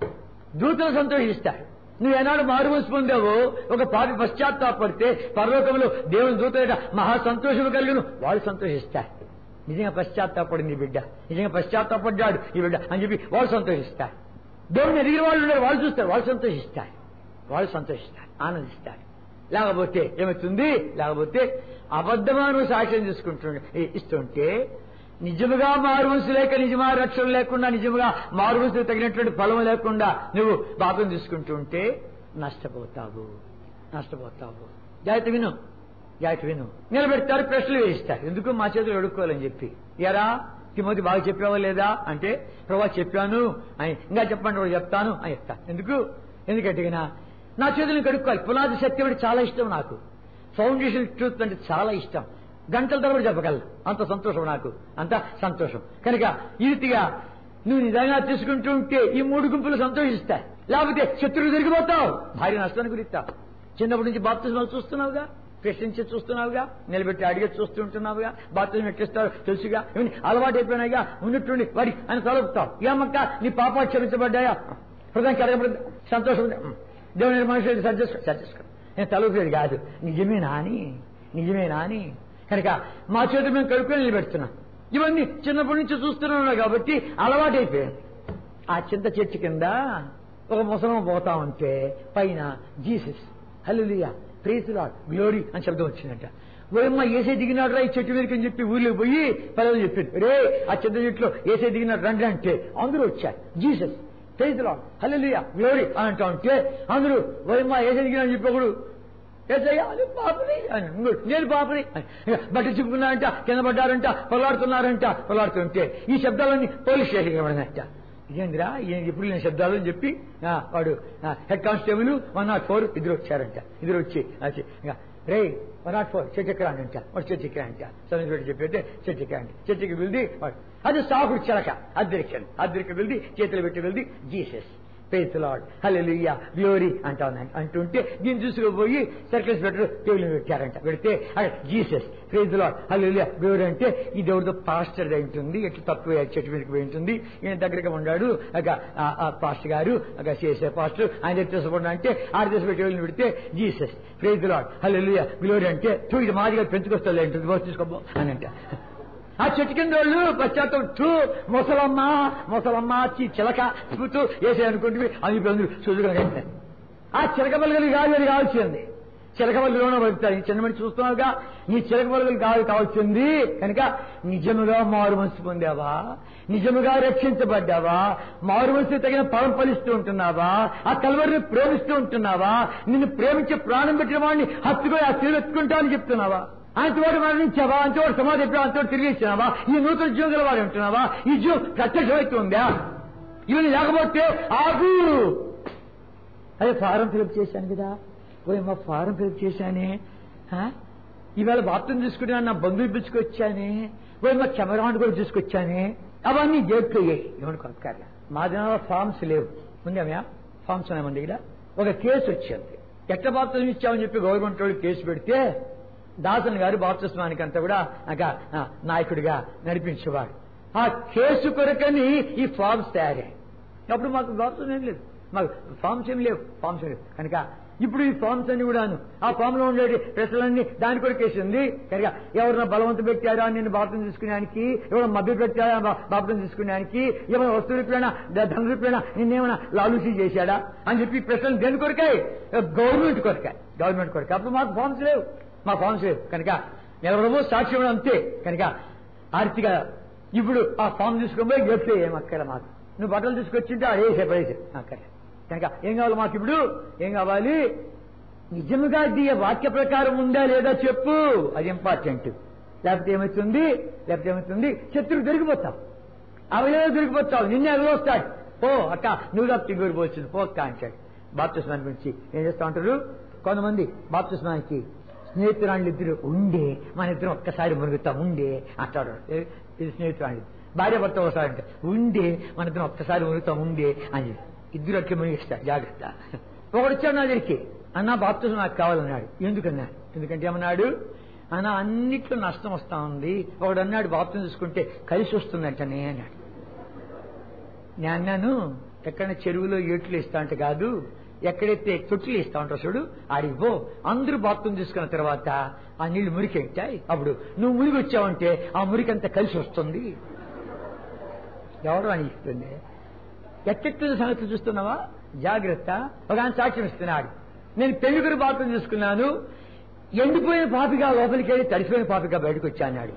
దూతలు సంతోషిస్తారు నువ్వు ఏనాడు మారు మనసు పొందావో ఒక పాపి పశ్చాత్తాపడితే పరలోకంలో దేవుని దూత మహా సంతోషం కలిగిన వాళ్ళు సంతోషిస్తారు నిజంగా పశ్చాత్తాపడింది ఈ బిడ్డ నిజంగా పశ్చాత్తాపడ్డాడు ఈ బిడ్డ అని చెప్పి వాళ్ళు సంతోషిస్తారు దేవుని ఎదిగిన వాళ్ళు ఉన్నారు వాళ్ళు చూస్తారు వాళ్ళు సంతోషిస్తారు వాళ్ళు సంతోషిస్తారు ఆనందిస్తారు లేకపోతే ఏమవుతుంది లేకపోతే అబద్ధమైన సాక్ష్యం తీసుకుంటుండే ఇస్తుంటే నిజముగా మారుమనసు లేక నిజమా రక్షణ లేకుండా నిజముగా మారుమనసు తగినటువంటి ఫలం లేకుండా నువ్వు పాపం తీసుకుంటూ ఉంటే నష్టపోతావు నష్టపోతావు జాగ్రత్త విను జాగ్రత్త విను నిలబెడతారు ప్రశ్నలు వేయిస్తారు ఎందుకు మా చేతులు అడుక్కోవాలని చెప్పి ఎరా తిమోతి బాగా చెప్పావా లేదా అంటే ప్రభా చెప్పాను అని ఇంకా చెప్పండి కూడా చెప్తాను అని చెప్తా ఎందుకు ఎందుకంటే గినా నా చేతులను కడుక్కోవాలి పునాది సత్యం అంటే చాలా ఇష్టం నాకు ఫౌండేషన్ ట్రూత్ అంటే చాలా ఇష్టం గంటల తరబడి చెప్పగలను అంత సంతోషం నాకు అంత సంతోషం కనుక ఈ రీతిగా నువ్వు నిజంగా తీసుకుంటూ ఉంటే ఈ మూడు గుంపులు సంతోషిస్తాయి లేకపోతే శత్రువు తిరిగిపోతావు భార్య నష్టానికి గురిస్తావు చిన్నప్పటి నుంచి బాప్తిజమాలు చూస్తున్నావుగా ప్రశ్నించి చూస్తున్నావుగా నిలబెట్టి అడిగి చూస్తూ ఉంటున్నావుగా బాప్తిజం ఎట్టిస్తారు తెలుసుగా ఇవన్నీ అలవాటు అయిపోయినాయిగా ఉన్నట్టుండి వాడి అని తలుపుతావు ఏమక్క నీ పాప క్షమించబడ్డాయా హృదయం కలగబడి సంతోషం ఉంది. దేవుని మనుషులు సరి చేసుకో సరి చేసుకో నేను తలుపులేదు కాదు నిజమేనా అని నిజమేనా అని కనుక మా చేతులు మేము కడుక్కొని నిలబెడుతున్నాం ఇవన్నీ చిన్నప్పటి నుంచి చూస్తున్నాను కాబట్టి అలవాటైపోయాను ఆ చింత చెట్టు కింద ఒక ముసలం పోతా ఉంటే పైన Jesus hallelujah praise Lord glory అని శబ్దం వచ్చిందంట ఓయమ్మ ఏసే దిగినాడు రా ఈ చెట్టు మీదకి అని చెప్పి ఊర్లో పోయి పిల్లలు చెప్పింది రే ఆ చింత చెట్టులో ఏసే దిగినాడు రండి అంటే అందరూ వచ్చారు Jesus praise Lord hallelujah glory అని అంటా ఉంటే అందరూ ఓయమ్మ ఏసే దిగినాడు చెప్పప్పుడు ఏసయ్యా అది పాపని అని ఇంకోటి, నేను పాపని అని. ఇక బట్ట చిప్పుకున్నారంట కింద పడ్డారంట పొలాడుతున్నారంట పొలాడుతుంటే ఈ శబ్దాలన్నీ పోలీస్ స్టేషన్కి పడినట్ట ఇదేందిరా ఈయన ఎప్పుడు నేను శబ్దాలు అని చెప్పి ఆ, వాడు head constable one not four ఇద్దరు వచ్చారంట ఇద్దరు వచ్చి వచ్చి, ఇంకా, రే వన్ నాట్ ఫోర్ చర్చకి అంట వాడు చర్చకి అంట సమయం పెట్టి చెప్పి చర్చకి అండి చర్చకి వెళ్ది వాడు అది సాకుడు చిలక అద్దరికను అద్దరికి వెళ్ది చేతులు పెట్టి వెళ్ది Jesus praise Lord hallelujah glory అంటా ఉన్నాను అంటుంటే దీన్ని తీసుకుపోయి సర్కిల్స్ పెట్టరు టేబుల్ మీద పెట్టారంట పెడితే అక్కడ Jesus praise Lord hallelujah glory అంటే ఇది ఎవరిదో పాస్టర్ అయి ఉంటుంది ఎట్లా తక్కువ చెట్టు మీదకి పోయి ఉంటుంది ఈయన దగ్గరగా ఉన్నాడు అక ఆ పాస్టర్ గారు అక చేసే పాస్టర్ ఆయన తీసుకున్నా అంటే ఆరు దేశం టేబుల్ పెడితే Jesus praise Lord hallelujah glory అంటే చూ ఇది మాదిగా పెంచుకొస్తా ఉంటుంది బాగా తీసుకోబో అని అంట ఆ చెట్టు కింద వాళ్ళు పశ్చాత్తం ముసలమ్మ ముసలమ్మ చి చిలక చూతూ వేసే అనుకుంటే అది అందరూ చూసుకుని ఆ చిలక పలుకలు కాదు అది కావాల్సింది చిలక పలుకులోనే బతుకుతారు ఈ చిన్నమని చూస్తున్నావుగా నీ చిలక పలుకలు కాదు కావాల్సింది కనుక నిజముగా మారు మనసు పొందావా నిజముగా రక్షించబడ్డావా మారు మనసు తగిన ఫలం ఫలిస్తూ ఉంటున్నావా ఆ కలవరిని ప్రేమిస్తూ ఉంటున్నావా నిన్ను ప్రేమించే ప్రాణం పెట్టిన వాడిని హత్తుకొని ఆ తీరు ఎత్తుకుంటా అని చెప్తున్నావా అంతవాడు మరణించావా అంతవాడు సమాధి ఎప్పుడు అంతవాడు తిరిగి ఇచ్చినావా ఈ నూతన జీవం గల వాడు ఉంటున్నావా ఈ జీవం ప్రత్యక్షమవుతుందా ఇవన్నీ లేకపోతే ఆగు అదే ఫారం ఫిలప్ చేశాను కదా ఓ మా ఫారం ఫిలప్ చేశానే ఆ? ఈవేళ బాప్తం తీసుకుని నా బంధువులు పిలుచుకొచ్చానే ఓ మా కెమెరాను కూడా తీసుకొచ్చానే అవన్నీ జేట్లయ్యాయి ఏమని కొనకాల మా దినాల్లో ఫామ్స్ లేవు ఉందేమయ్యా ఫామ్స్ ఉన్నాయి మన దగ్గర ఒక కేసు వచ్చింది ఎట్ట బాప్తం ఇచ్చామని చెప్పి గవర్నమెంట్ వాళ్ళు కేసు పెడితే దాసన్ గారు బాప్తిస్మానికి అంతా కూడా ఒక ఆ, నాయకుడిగా నడిపించేవాడు ఆ కేసు కొరకని ఈ ఫామ్స్ తయారయ్యాయి అప్పుడు మాకు బాప్తం ఏం లేదు మాకు ఫామ్స్ ఏం లేవు ఫామ్స్ ఏం లేవు కనుక ఇప్పుడు ఈ ఫామ్స్ అన్ని కూడాను ఆ ఫామ్ లో ఉండే ప్రశ్నలన్నీ దాని కొరకేసింది కనుక ఎవరైనా బలవంత పెట్టారా నిన్ను బాప్తం తీసుకునేదానికి ఎవరైనా మభ్య పెట్టారా బా- బాప్తం తీసుకునేదానికి ఏమైనా వస్తువు రూపాయనా ధన రూపాయనా నిన్నేమైనా లాలూసీ చేశాడా అని చెప్పి ప్రశ్నలు దేని కొరకాయి గవర్నమెంట్ కొరకాయి గవర్నమెంట్ కొరకాయి అప్పుడు మాకు ఫామ్స్ లేవు మా ఫామ్స్ లేవు కనుక నిలబడము సాక్ష్యం అంతే కనుక ఆర్తిగా ఇప్పుడు ఆ ఫామ్ తీసుకొని పోయి గెప్తే ఏం అక్కడ మాకు నువ్వు బట్టలు తీసుకొచ్చింటే ఆ వేసే పడేసే అక్కడ కనుక ఏం కావాలి మాకు ఇప్పుడు ఏం కావాలి నిజముగా ఇది వాక్య ప్రకారం ఉందా లేదా చెప్పు అది ఇంపార్టెంట్ లేకపోతే ఏమవుతుంది లేకపోతే ఏమవుతుంది శత్రువు దొరికిపోతావు అవయవ దొరికిపోతావు నిన్నే వస్తాడు పో అక్క నువ్వు తప్పి దొరికిపోతుంది పో అక్క అంటాడు బాప్తిస్మాన్ గురించి ఏం చేస్తా ఉంటారు కొంతమంది బాప్తిస్మానికి స్నేహితురాళ్ళు ఇద్దరు ఉండే మన ఇద్దరం ఒక్కసారి మురుగుతాం ఉండే అంటాడు ఏ- ఇది స్నేహితురాళ్ళు భార్య భర్త ఒకసారి అంటే ఉండే మన ఇద్దరం ఒక్కసారి మురుగుతాం ఉండే అని ఇద్దరు అట్లా మునిగిస్తారు జాగ్రత్త ఒకడు వచ్చాడు నా దగ్గరికి అన్న బాప్తిజం నాకు కావాలన్నాడు ఎందుకన్నా ఎందుకంటే ఏమన్నాడు అన్న అన్నిట్లో నష్టం వస్తా ఉంది ఒకడు అన్నాడు బాప్తిజం తీసుకుంటే కలిసి వస్తుందంటనే అన్నాడు నేను అన్నాను ఎక్కడ చెరువులో ఏట్లు ఇస్తా అంటే కాదు ఎక్కడైతే తొట్లు ఇస్తా ఉంటావు చూడు ఆడికి పో అందరూ బాత్రూమ్ తీసుకున్న తర్వాత ఆ నీళ్లు మురికి ఉంటాయి అప్పుడు నువ్వు మురిగి వచ్చావంటే ఆ మురికి అంతా కలిసి వస్తుంది ఎవరు అని ఇస్తుంది ఎట్టెట్టు సంగతి చూస్తున్నావా జాగ్రత్త ఒక ఆయన సాక్ష్యం ఇస్తున్నాడు నేను పెళ్లిగురు బాత్రూమ్ తీసుకున్నాను ఎండిపోయిన పాపిగా లోపలికి వెళ్ళి తడిసిపోయిన పాపిగా బయటకు వచ్చా అన్నాడు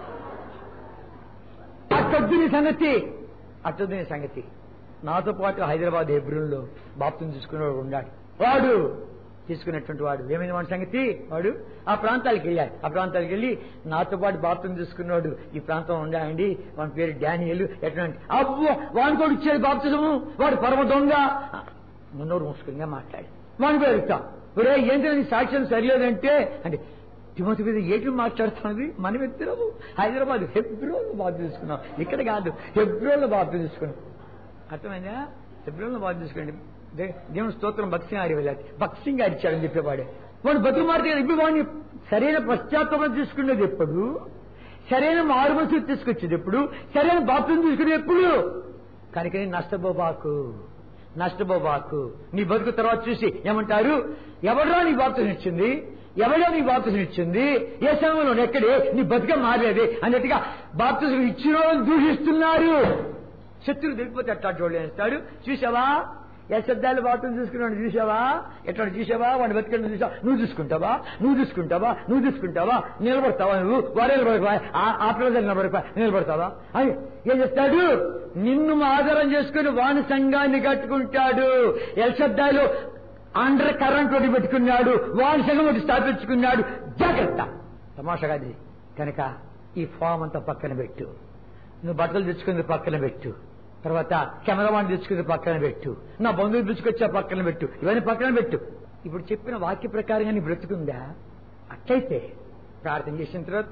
అట్టొద్దు నీ సంగతి అట్టొద్దు నీ సంగతి నాతో పాటు హైదరాబాద్ హెబ్రూన్లో బాప్తం తీసుకునేవాడు ఉన్నాడు వాడు తీసుకున్నటువంటి వాడు ఏమైంది వాడి సంగతి వాడు ఆ ప్రాంతాలకు వెళ్ళాడు ఆ ప్రాంతాలకు వెళ్ళి నాతో పాటు బాప్తం తీసుకున్నాడు ఈ ప్రాంతం ఉండాలండి వాని పేరు డానియల్ ఎటువంటి అబ్బో వాని కూడా ఇచ్చేది బాప్తిజము వాడు పరమ దొంగ మున్నోరు ముసుకంగా మాట్లాడి వాని పేరు ఇస్తాం ఒరే ఏంటి నీ సాక్ష్యం సరిలేదంటే అంటే తిమోతి మీద ఏట్లు మాట్లాడుతున్నది మనం ఇద్దరము హైదరాబాద్ హెబ్రోన్లో బాధ్యత తీసుకున్నాం ఇక్కడ కాదు హెబ్రోన్లో బాధ్యత తీసుకున్నాం అర్థమైందా హెబ్రోన్లో బాధ్యత తీసుకోండి దే- దేవుని స్తోత్రం భక్సింగ్ ఆడి వెళ్ళాలి భక్సింగ్ ఆడిచ్చాడని చెప్పేవాడే వాడు బతుకు మారితే ఇప్పుడు వాడిని సరైన పశ్చాత్తాపం తీసుకునేది ఎప్పుడు సరైన మారుమసు తీసుకొచ్చేది ఎప్పుడు సరైన బాప్తం తీసుకునేది ఎప్పుడు కనుక నేను నష్టపోబాకు నష్టపోబాకు నీ బతుకు తర్వాత చూసి ఏమంటారు ఎవడరా నీ బాప్తం ఇచ్చింది ఎవడో నీ బాప్తిజం ఇచ్చింది ఏ సమయంలో ఎక్కడే నీ బతుక మారేది అన్నట్టుగా బాప్తిజం ఇచ్చిన వాళ్ళని దూషిస్తున్నారు శత్రువు దిగిపోతే ఎట్లా చూడలేస్తాడు చూసావా ఏ శబ్దాలు బాప్తిజం తీసుకున్నాడు చూసావా ఎట్లా చూసావా వాడిని బతికడం చూసావా నువ్వు చూసుకుంటావా నువ్వు చూసుకుంటావా నువ్వు చూసుకుంటావా నిలబడతావా నువ్వు వారే నిలబడిపా ఆ పిల్లలు నిలబడిపా నిలబడతావా అని ఏం చేస్తాడు నిన్ను ఆధారం చేసుకుని వాని సంఘాన్ని కట్టుకుంటాడు ఎల్ శబ్దాలు అండర్ కరెంట్ ఒకటి పెట్టుకున్నాడు వాని సంఘం ఒకటి స్థాపించుకున్నాడు జాగ్రత్త తమాషగా అది కనుక ఈ ఫామ్ అంతా పక్కన పెట్టు నువ్వు బట్టలు తెచ్చుకుంది పక్కన పెట్టు తర్వాత కెమెరావాణి తెచ్చుకుని పక్కన పెట్టు నా బంధువులు పిలుచుకొచ్చా పక్కన పెట్టు ఇవన్నీ పక్కన పెట్టు ఇప్పుడు చెప్పిన వాక్య ప్రకారంగా నీ బ్రతుకుందా అట్లయితే ప్రార్థన చేసిన తర్వాత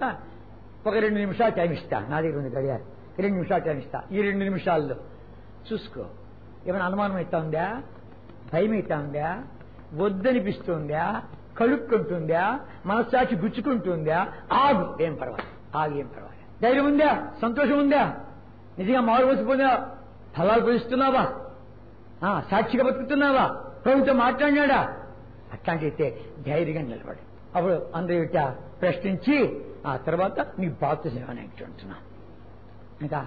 ఒక రెండు నిమిషాలు టైం ఇస్తా నా దగ్గర ఉంది గడియారు రెండు నిమిషాలు టైం ఇస్తా ఈ రెండు నిమిషాల్లో చూసుకో ఏమైనా అనుమానం అవుతా ఉందా భయం అవుతా ఉందా వద్దనిపిస్తుందా కలుక్కుంటుందా మనస్సాక్షి గుచ్చుకుంటుందా ఆగు ఏం పర్వాలేదు ఆగు ఏం పర్వాలేదు ధైర్యం ఉందా సంతోషం ఉందా నిజంగా మారు వచ్చిపోయిందా ఫలాలు పొందుతున్నావా ఆ, సాక్షిగా బతుకుతున్నావా ప్రభుత్వం మాట్లాడినాడా అట్లాంటి అయితే ధైర్యంగా నిలబడి అప్పుడు అందరి ఇట ప్రశ్నించి ఆ తర్వాత నీ బాప్తిజం అని అంటున్నా ఇంకా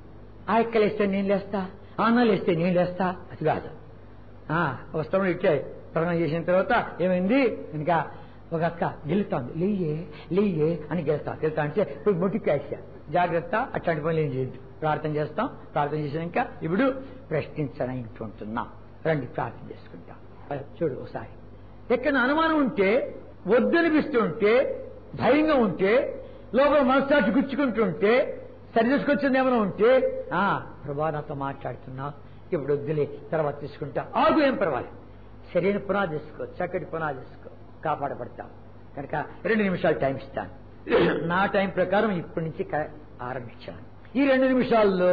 ఆ ఎక్కలేస్తే నేను లేస్తా ఆనాలు వేస్తే నేను లేస్తా అది కాదు ఆ, వస్తామని ఇట్లే ప్రకటన చేసిన తర్వాత ఏమైంది ఇంకా ఒక అక్క గెలుతాంది లేయే లేయే అని గెలుతా గెలుతా అంటే ఇప్పుడు మొటికాయ జాగ్రత్త అట్లాంటి పనులు ఏం చేయొద్దు ప్రార్థన చేస్తాం ప్రార్థన చేసినాక ఇప్పుడు ప్రశ్నించని ఉంటున్నాం రండి ప్రార్థన చేసుకుంటాం అది చూడు ఒకసారి ఎక్కడ అనుమానం ఉంటే వద్దనిపిస్తుంటే భయంగా ఉంటే లోపల మనస్సాక్షి గుచ్చుకుంటుంటే సరి చేసుకొచ్చింది ఏమైనా ఉంటే ఆ ప్రభా నాతో మాట్లాడుతున్నా ఇప్పుడు వద్దులే తర్వాత తీసుకుంటా ఆగు ఏం పర్వాలేదు సరైన పునాది చేసుకో చక్కటి పునాది చేసుకో కాపాడబడతాం కనుక రెండు నిమిషాలు టైం ఇస్తాను నా టైం ప్రకారం ఇప్పటి నుంచి క- ఆరంభించాను ఈ రెండు నిమిషాల్లో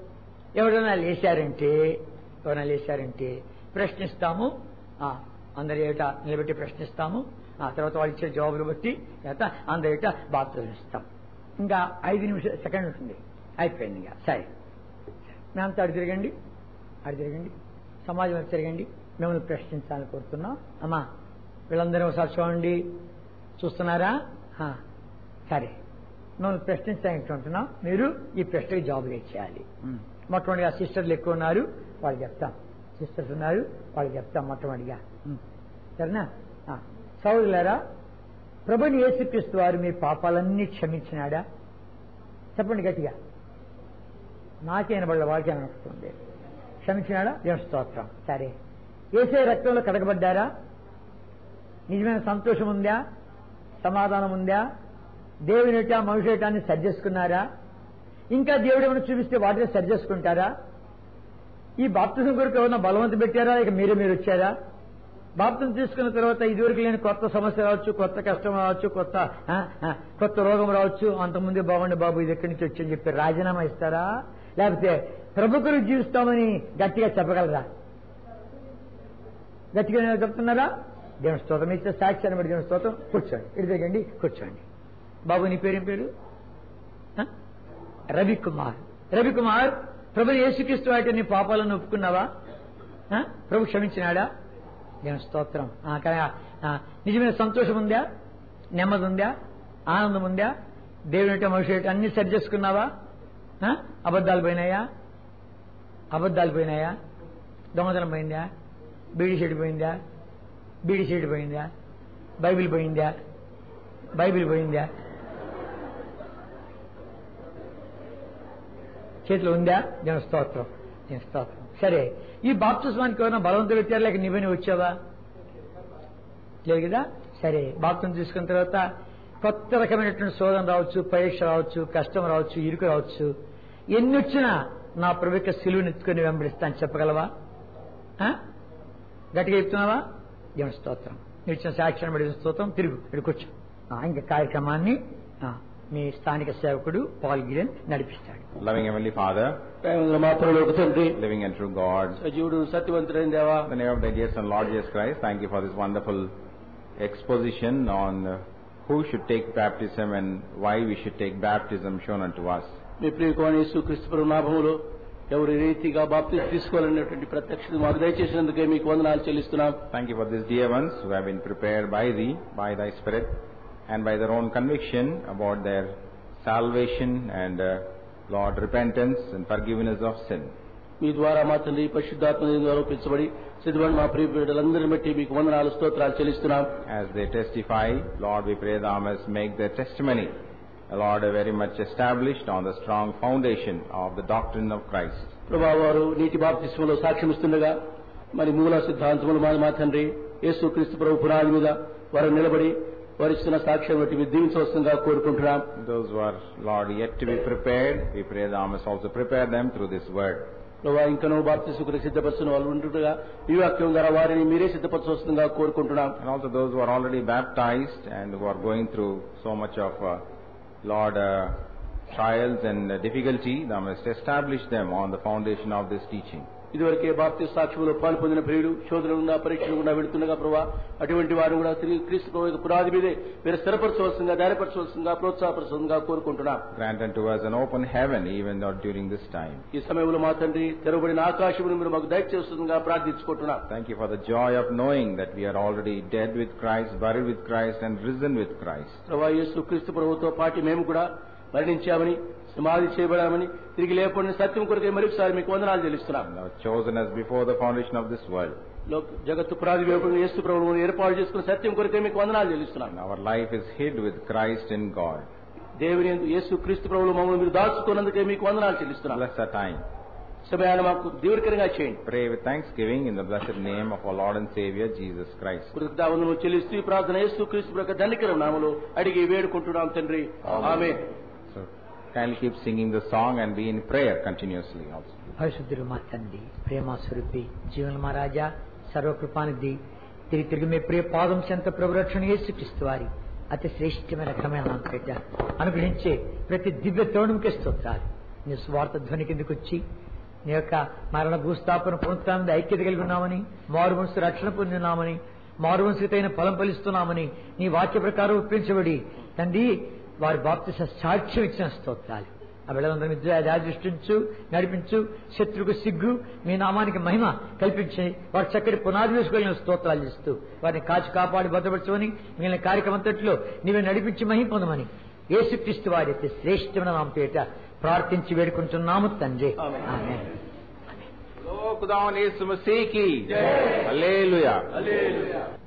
ఎవరైనా లేచారంటే ఎవరైనా లేచారంటే ప్రశ్నిస్తాము ఆ, అందరి ఏట నిలబెట్టి ప్రశ్నిస్తాము ఆ తర్వాత వాళ్ళు ఇచ్చే జవాబులు బట్టి తర్వాత అందరి ఏట బాధ్యతలు ఇస్తాం ఇంకా ఐదు నిమిషాలు సెకండ్ ఉంటుంది అయిపోయింది ఇంకా సరే మేమంతా అడి తిరగండి అడి తిరగండి సమాజం వైపు తిరగండి మిమ్మల్ని ప్రశ్నించాలని కోరుతున్నాం అమ్మా వీళ్ళందరూ ఒకసారి చూడండి చూస్తున్నారా ఆ, సరే మిమ్మల్ని ప్రశ్నించాలని అంటున్నాం మీరు ఈ ప్రశ్నకి జవాబులు ఇచ్చేయాలి మొట్టమొదటిగా సిస్టర్లు ఎక్కువ ఉన్నారు వాళ్ళు చెప్తాం సిస్టర్స్ ఉన్నారు వాళ్ళు చెప్తాం మొట్టమొదటిగా ఉం. సరేనా ఆ, సోదరులారా ప్రభుని యేసుక్రీస్తు వారు మీ పాపాలన్నీ క్షమించినాడా చెప్పండి గట్టిగా నాకే వినబడ్డ వాళ్ళకి అనిపిస్తుంది క్షమించినాడా దేవుని స్తోత్రం సరే ఏసే రక్తంలో కడగబడ్డారా నిజమైన సంతోషం ఉందా సమాధానం ఉందా దేవునిట మనుషుటాన్ని సరి చేసుకున్నారా ఇంకా దేవుడు ఏమైనా చూపిస్తే వాటిని సరి చేసుకుంటారా ఈ బాప్తిజం కొరకు ఏమైనా బలవంత పెట్టారా ఇక మీరే మీరు వచ్చారా బాప్తిజం తీసుకున్న తర్వాత ఇదివరకు లేని కొత్త సమస్య రావచ్చు కొత్త కష్టం రావచ్చు కొత్త ఆ, ఆ, కొత్త రోగం రావచ్చు అంతకుముందే బాగుండే బాబు ఇది ఎక్కడి నుంచి వచ్చని చెప్పి రాజీనామా ఇస్తారా లేకపోతే ప్రభు కొరకు జీవిస్తామని గట్టిగా చెప్పగలరా గట్టిగా నేను చెప్తున్నారా దేవుని స్తోత్రం ఇచ్చే సాక్షి అని బట్టి దేవుని స్తోత్రం కూర్చోండి ఇటు దిగండి కూర్చోండి బాబు నీ పేరేం పేరు ఆ? రవికుమార్ రవికుమార్ ప్రభు యేసుక్రీస్తు వాటి నీ పాపాలను ఒప్పుకున్నావా ఆ? ప్రభు క్షమించినాడా దేవుని స్తోత్రం ఆ, కానీ, ఆ, నిజమైన సంతోషం ఉందా నెమ్మది ఉందా ఆనందం ఉందా దేవుని మనుషులు అన్ని సరి చేసుకున్నావా ఆ? అబద్ధాలు పోయినాయా అబద్ధాలు పోయినాయా దొంగతనం పోయిందా బీడి చెడు పోయిందా బీడి చెడు పోయిందా బైబిల్ పోయిందా బైబిల్ పోయిందా చేతిలో ఉందా నేను స్తోత్రం నేను స్తోత్రం సరే ఈ బాప్తిస్మానికి ఏమైనా బలవంతం పెట్టారు లేక నీవని వచ్చావా లేదు కదా సరే బాప్తం తీసుకున్న తర్వాత కొత్త రకమైనటువంటి శోధన రావచ్చు పరీక్ష రావచ్చు కష్టం రావచ్చు ఇరుకు రావచ్చు ఎన్ని వచ్చినా నా ప్రభుత్వ సిలువను ఎత్తుకొని వెంబడిస్తాను చెప్పగలవా ఆ? గట్టిగా చెప్తున్నావా దేవుని స్తోత్రం మీరు ఇచ్చిన సాక్ష్యం పడిన స్తోత్రం తిరుగు ఇక్కడికి వచ్చు ఇంకా కార్యక్రమాన్ని ఆ, మీ స్థానిక సేవకుడు పాల్ గిరెన్ నడిపిస్తాడు Loving Heavenly Father, ప్రేమగల మా పరలోక తండ్రి living and true God, సజీవుడు సత్యవంతుడైన దేవా in the name of the dear Son Lord Jesus Christ, thank you for this wonderful exposition on uh, who should take baptism and why we should take baptism shown unto us. మీ ప్రియకోణ యేసు క్రీస్తు నాభములో ఎవరి రీతిగా బాప్తి తీసుకోవాలనేటువంటి ప్రత్యక్షత మాకు దయచేసినందుకే మీకు వందనాలు చెల్లిస్తున్నాం Thank you for these dear ones who have been prepared by Thee, by Thy Spirit, and by their own conviction about their salvation and, uh, Lord, repentance and forgiveness of sin. మీ ద్వారా మా తండ్రి పరిశుద్ధాత్మ ఆరోపించబడి సిద్ధపడి మా ప్రియ బిడ్డలందరిని బట్టి మీకు వందనాలు స్తోత్రాలు చెల్లిస్తున్నాం As they testify, Lord, we pray Thou must make their testimony, uh, Lord, uh, very much established on the strong foundation of the doctrine of Christ. ప్రభా వారు నీటి బాప్తిస్మలో సాక్ష్యమిస్తుండగా మరి మూల సిద్ధాంతములు మా మా తండ్రి యేసు క్రీస్తు ప్రభు పునాది మీద వారు నిలబడి వారు ఇస్తున్న సాక్ష్యం బట్టి మీరు దీవించవలసిందిగా కోరుకుంటున్నాం Those who are, Lord, yet to be prepared, we pray Thou must also prepare them through this word. ప్రభా ఇంకనూ బాప్తిసుకుని సిద్ధపరుస్తున్న వాళ్ళు ఉంటుండగా ఈ వాక్యం ద్వారా వారిని మీరే సిద్ధపరచవలసిందిగా కోరుకుంటున్నాం And also those who are already baptized and who are going through so much of, uh, Lord, uh, trials and uh, difficulty, thou must establish them on the foundation of this teaching. ఇదివరకే బాప్తి సాక్ష్యంలో పాలు పొందిన ప్రియుడు శోధన గుండా పరీక్షలు గుండా వెళుతుండగా ప్రభా అటువంటి వారు కూడా తిరిగి క్రీస్తు ప్రభు యొక్క పునాది మీదే మీరు స్థిరపరచవలసిందిగా ధైర్యపరచవలసిందిగా ప్రోత్సాహపరచవలసిందిగా కోరుకుంటున్నాం Grant unto us an open heaven even though during this time. ఈ సమయంలో మా తండ్రి తెరవబడిన ఆకాశమును మీరు మాకు దయచేస్తుందిగా ప్రార్థించుకుంటున్నాం Thank you for the joy of knowing that we are already dead with Christ, buried with Christ, and risen with Christ. ప్రభా యేసు క్రీస్తు ప్రభుతో పాటి మేము కూడా మరణించామని సమాధి చేయబడామని తిరిగి లేపడిన సత్యం కొరకే మరొకసారి మీకు వందనాలు చెల్లిస్తున్నాం And thou chosen us before the foundation of this world. లోక జగత్తు పునాది వేపుడు యేసు ప్రభువును ఏర్పాటు చేసుకున్న సత్యం కొరకే మీకు వందనాలు చెల్లిస్తున్నాం And our life is hid with Christ in God. దేవుని యందు యేసు క్రీస్తు ప్రభువులు మమ్మల్ని మీరు దాచుకున్నందుకే మీకు వందనాలు చెల్లిస్తున్నాం Bless our time. సమయాన్ని మాకు దీవెనకరంగా చేయండి Pray with thanksgiving in the blessed name of our Lord and Savior Jesus Christ. కృతజ్ఞతలు చెల్లిస్తూ ఈ ప్రార్థన యేసు క్రీస్తు యొక్క ధనికరం నామలో అడిగి వేడుకుంటున్నాం తండ్రి ఆమె So kindly keep singing the song and be in prayer continuously also. పరిశుద్ధుడు మా తండ్రి ప్రేమ స్వరూపి జీవన మహారాజా సర్వకృపానిధి తిరిగి తిరిగి మీ ప్రియ పాదం చెంత ప్రభురక్షణ యేసుక్రీస్తు వారి అతి శ్రేష్టమైన రకమైన నామం పెట్ట అనుగ్రహించే ప్రతి దివ్య తోణంకి స్తోత్రాలు నీ స్వార్థ ధ్వని కిందకు వచ్చి నీ యొక్క మరణ భూస్థాపన పునరుత్థానం ఐక్యత కలిగి ఉన్నామని మారు మనసు రక్షణ పొంది ఉన్నామని మారు మనసుకైన ఫలం ఫలిస్తున్నామని నీ వాక్య ప్రకారం ఒప్పించబడి తండ్రి వారి బాప్తిస సాక్ష్యం ఇచ్చిన స్తోత్రాలు ఆ బిడ్డలందరినీ దృష్టించు నడిపించు శత్రుకు సిగ్గు మీ నామానికి మహిమ కల్పించి వారి చక్కటి పునాది వేసుకొని స్తోత్రాలు ఇస్తూ వారిని కాచి కాపాడి భద్రపరచమని మిగిలిన కార్యక్రమం అంతట్లో నీవే నడిపించి మహిమ పొందమని యేసుక్రీస్తు వారి యొక్క శ్రేష్టమైన నామ పేట ప్రార్థించి వేడుకుంటున్నాము తండ్రి ఆమేన్. ఆమేన్. Lord, खुदावन यीशु मसीह की Hallelujah. హల్లెలూయా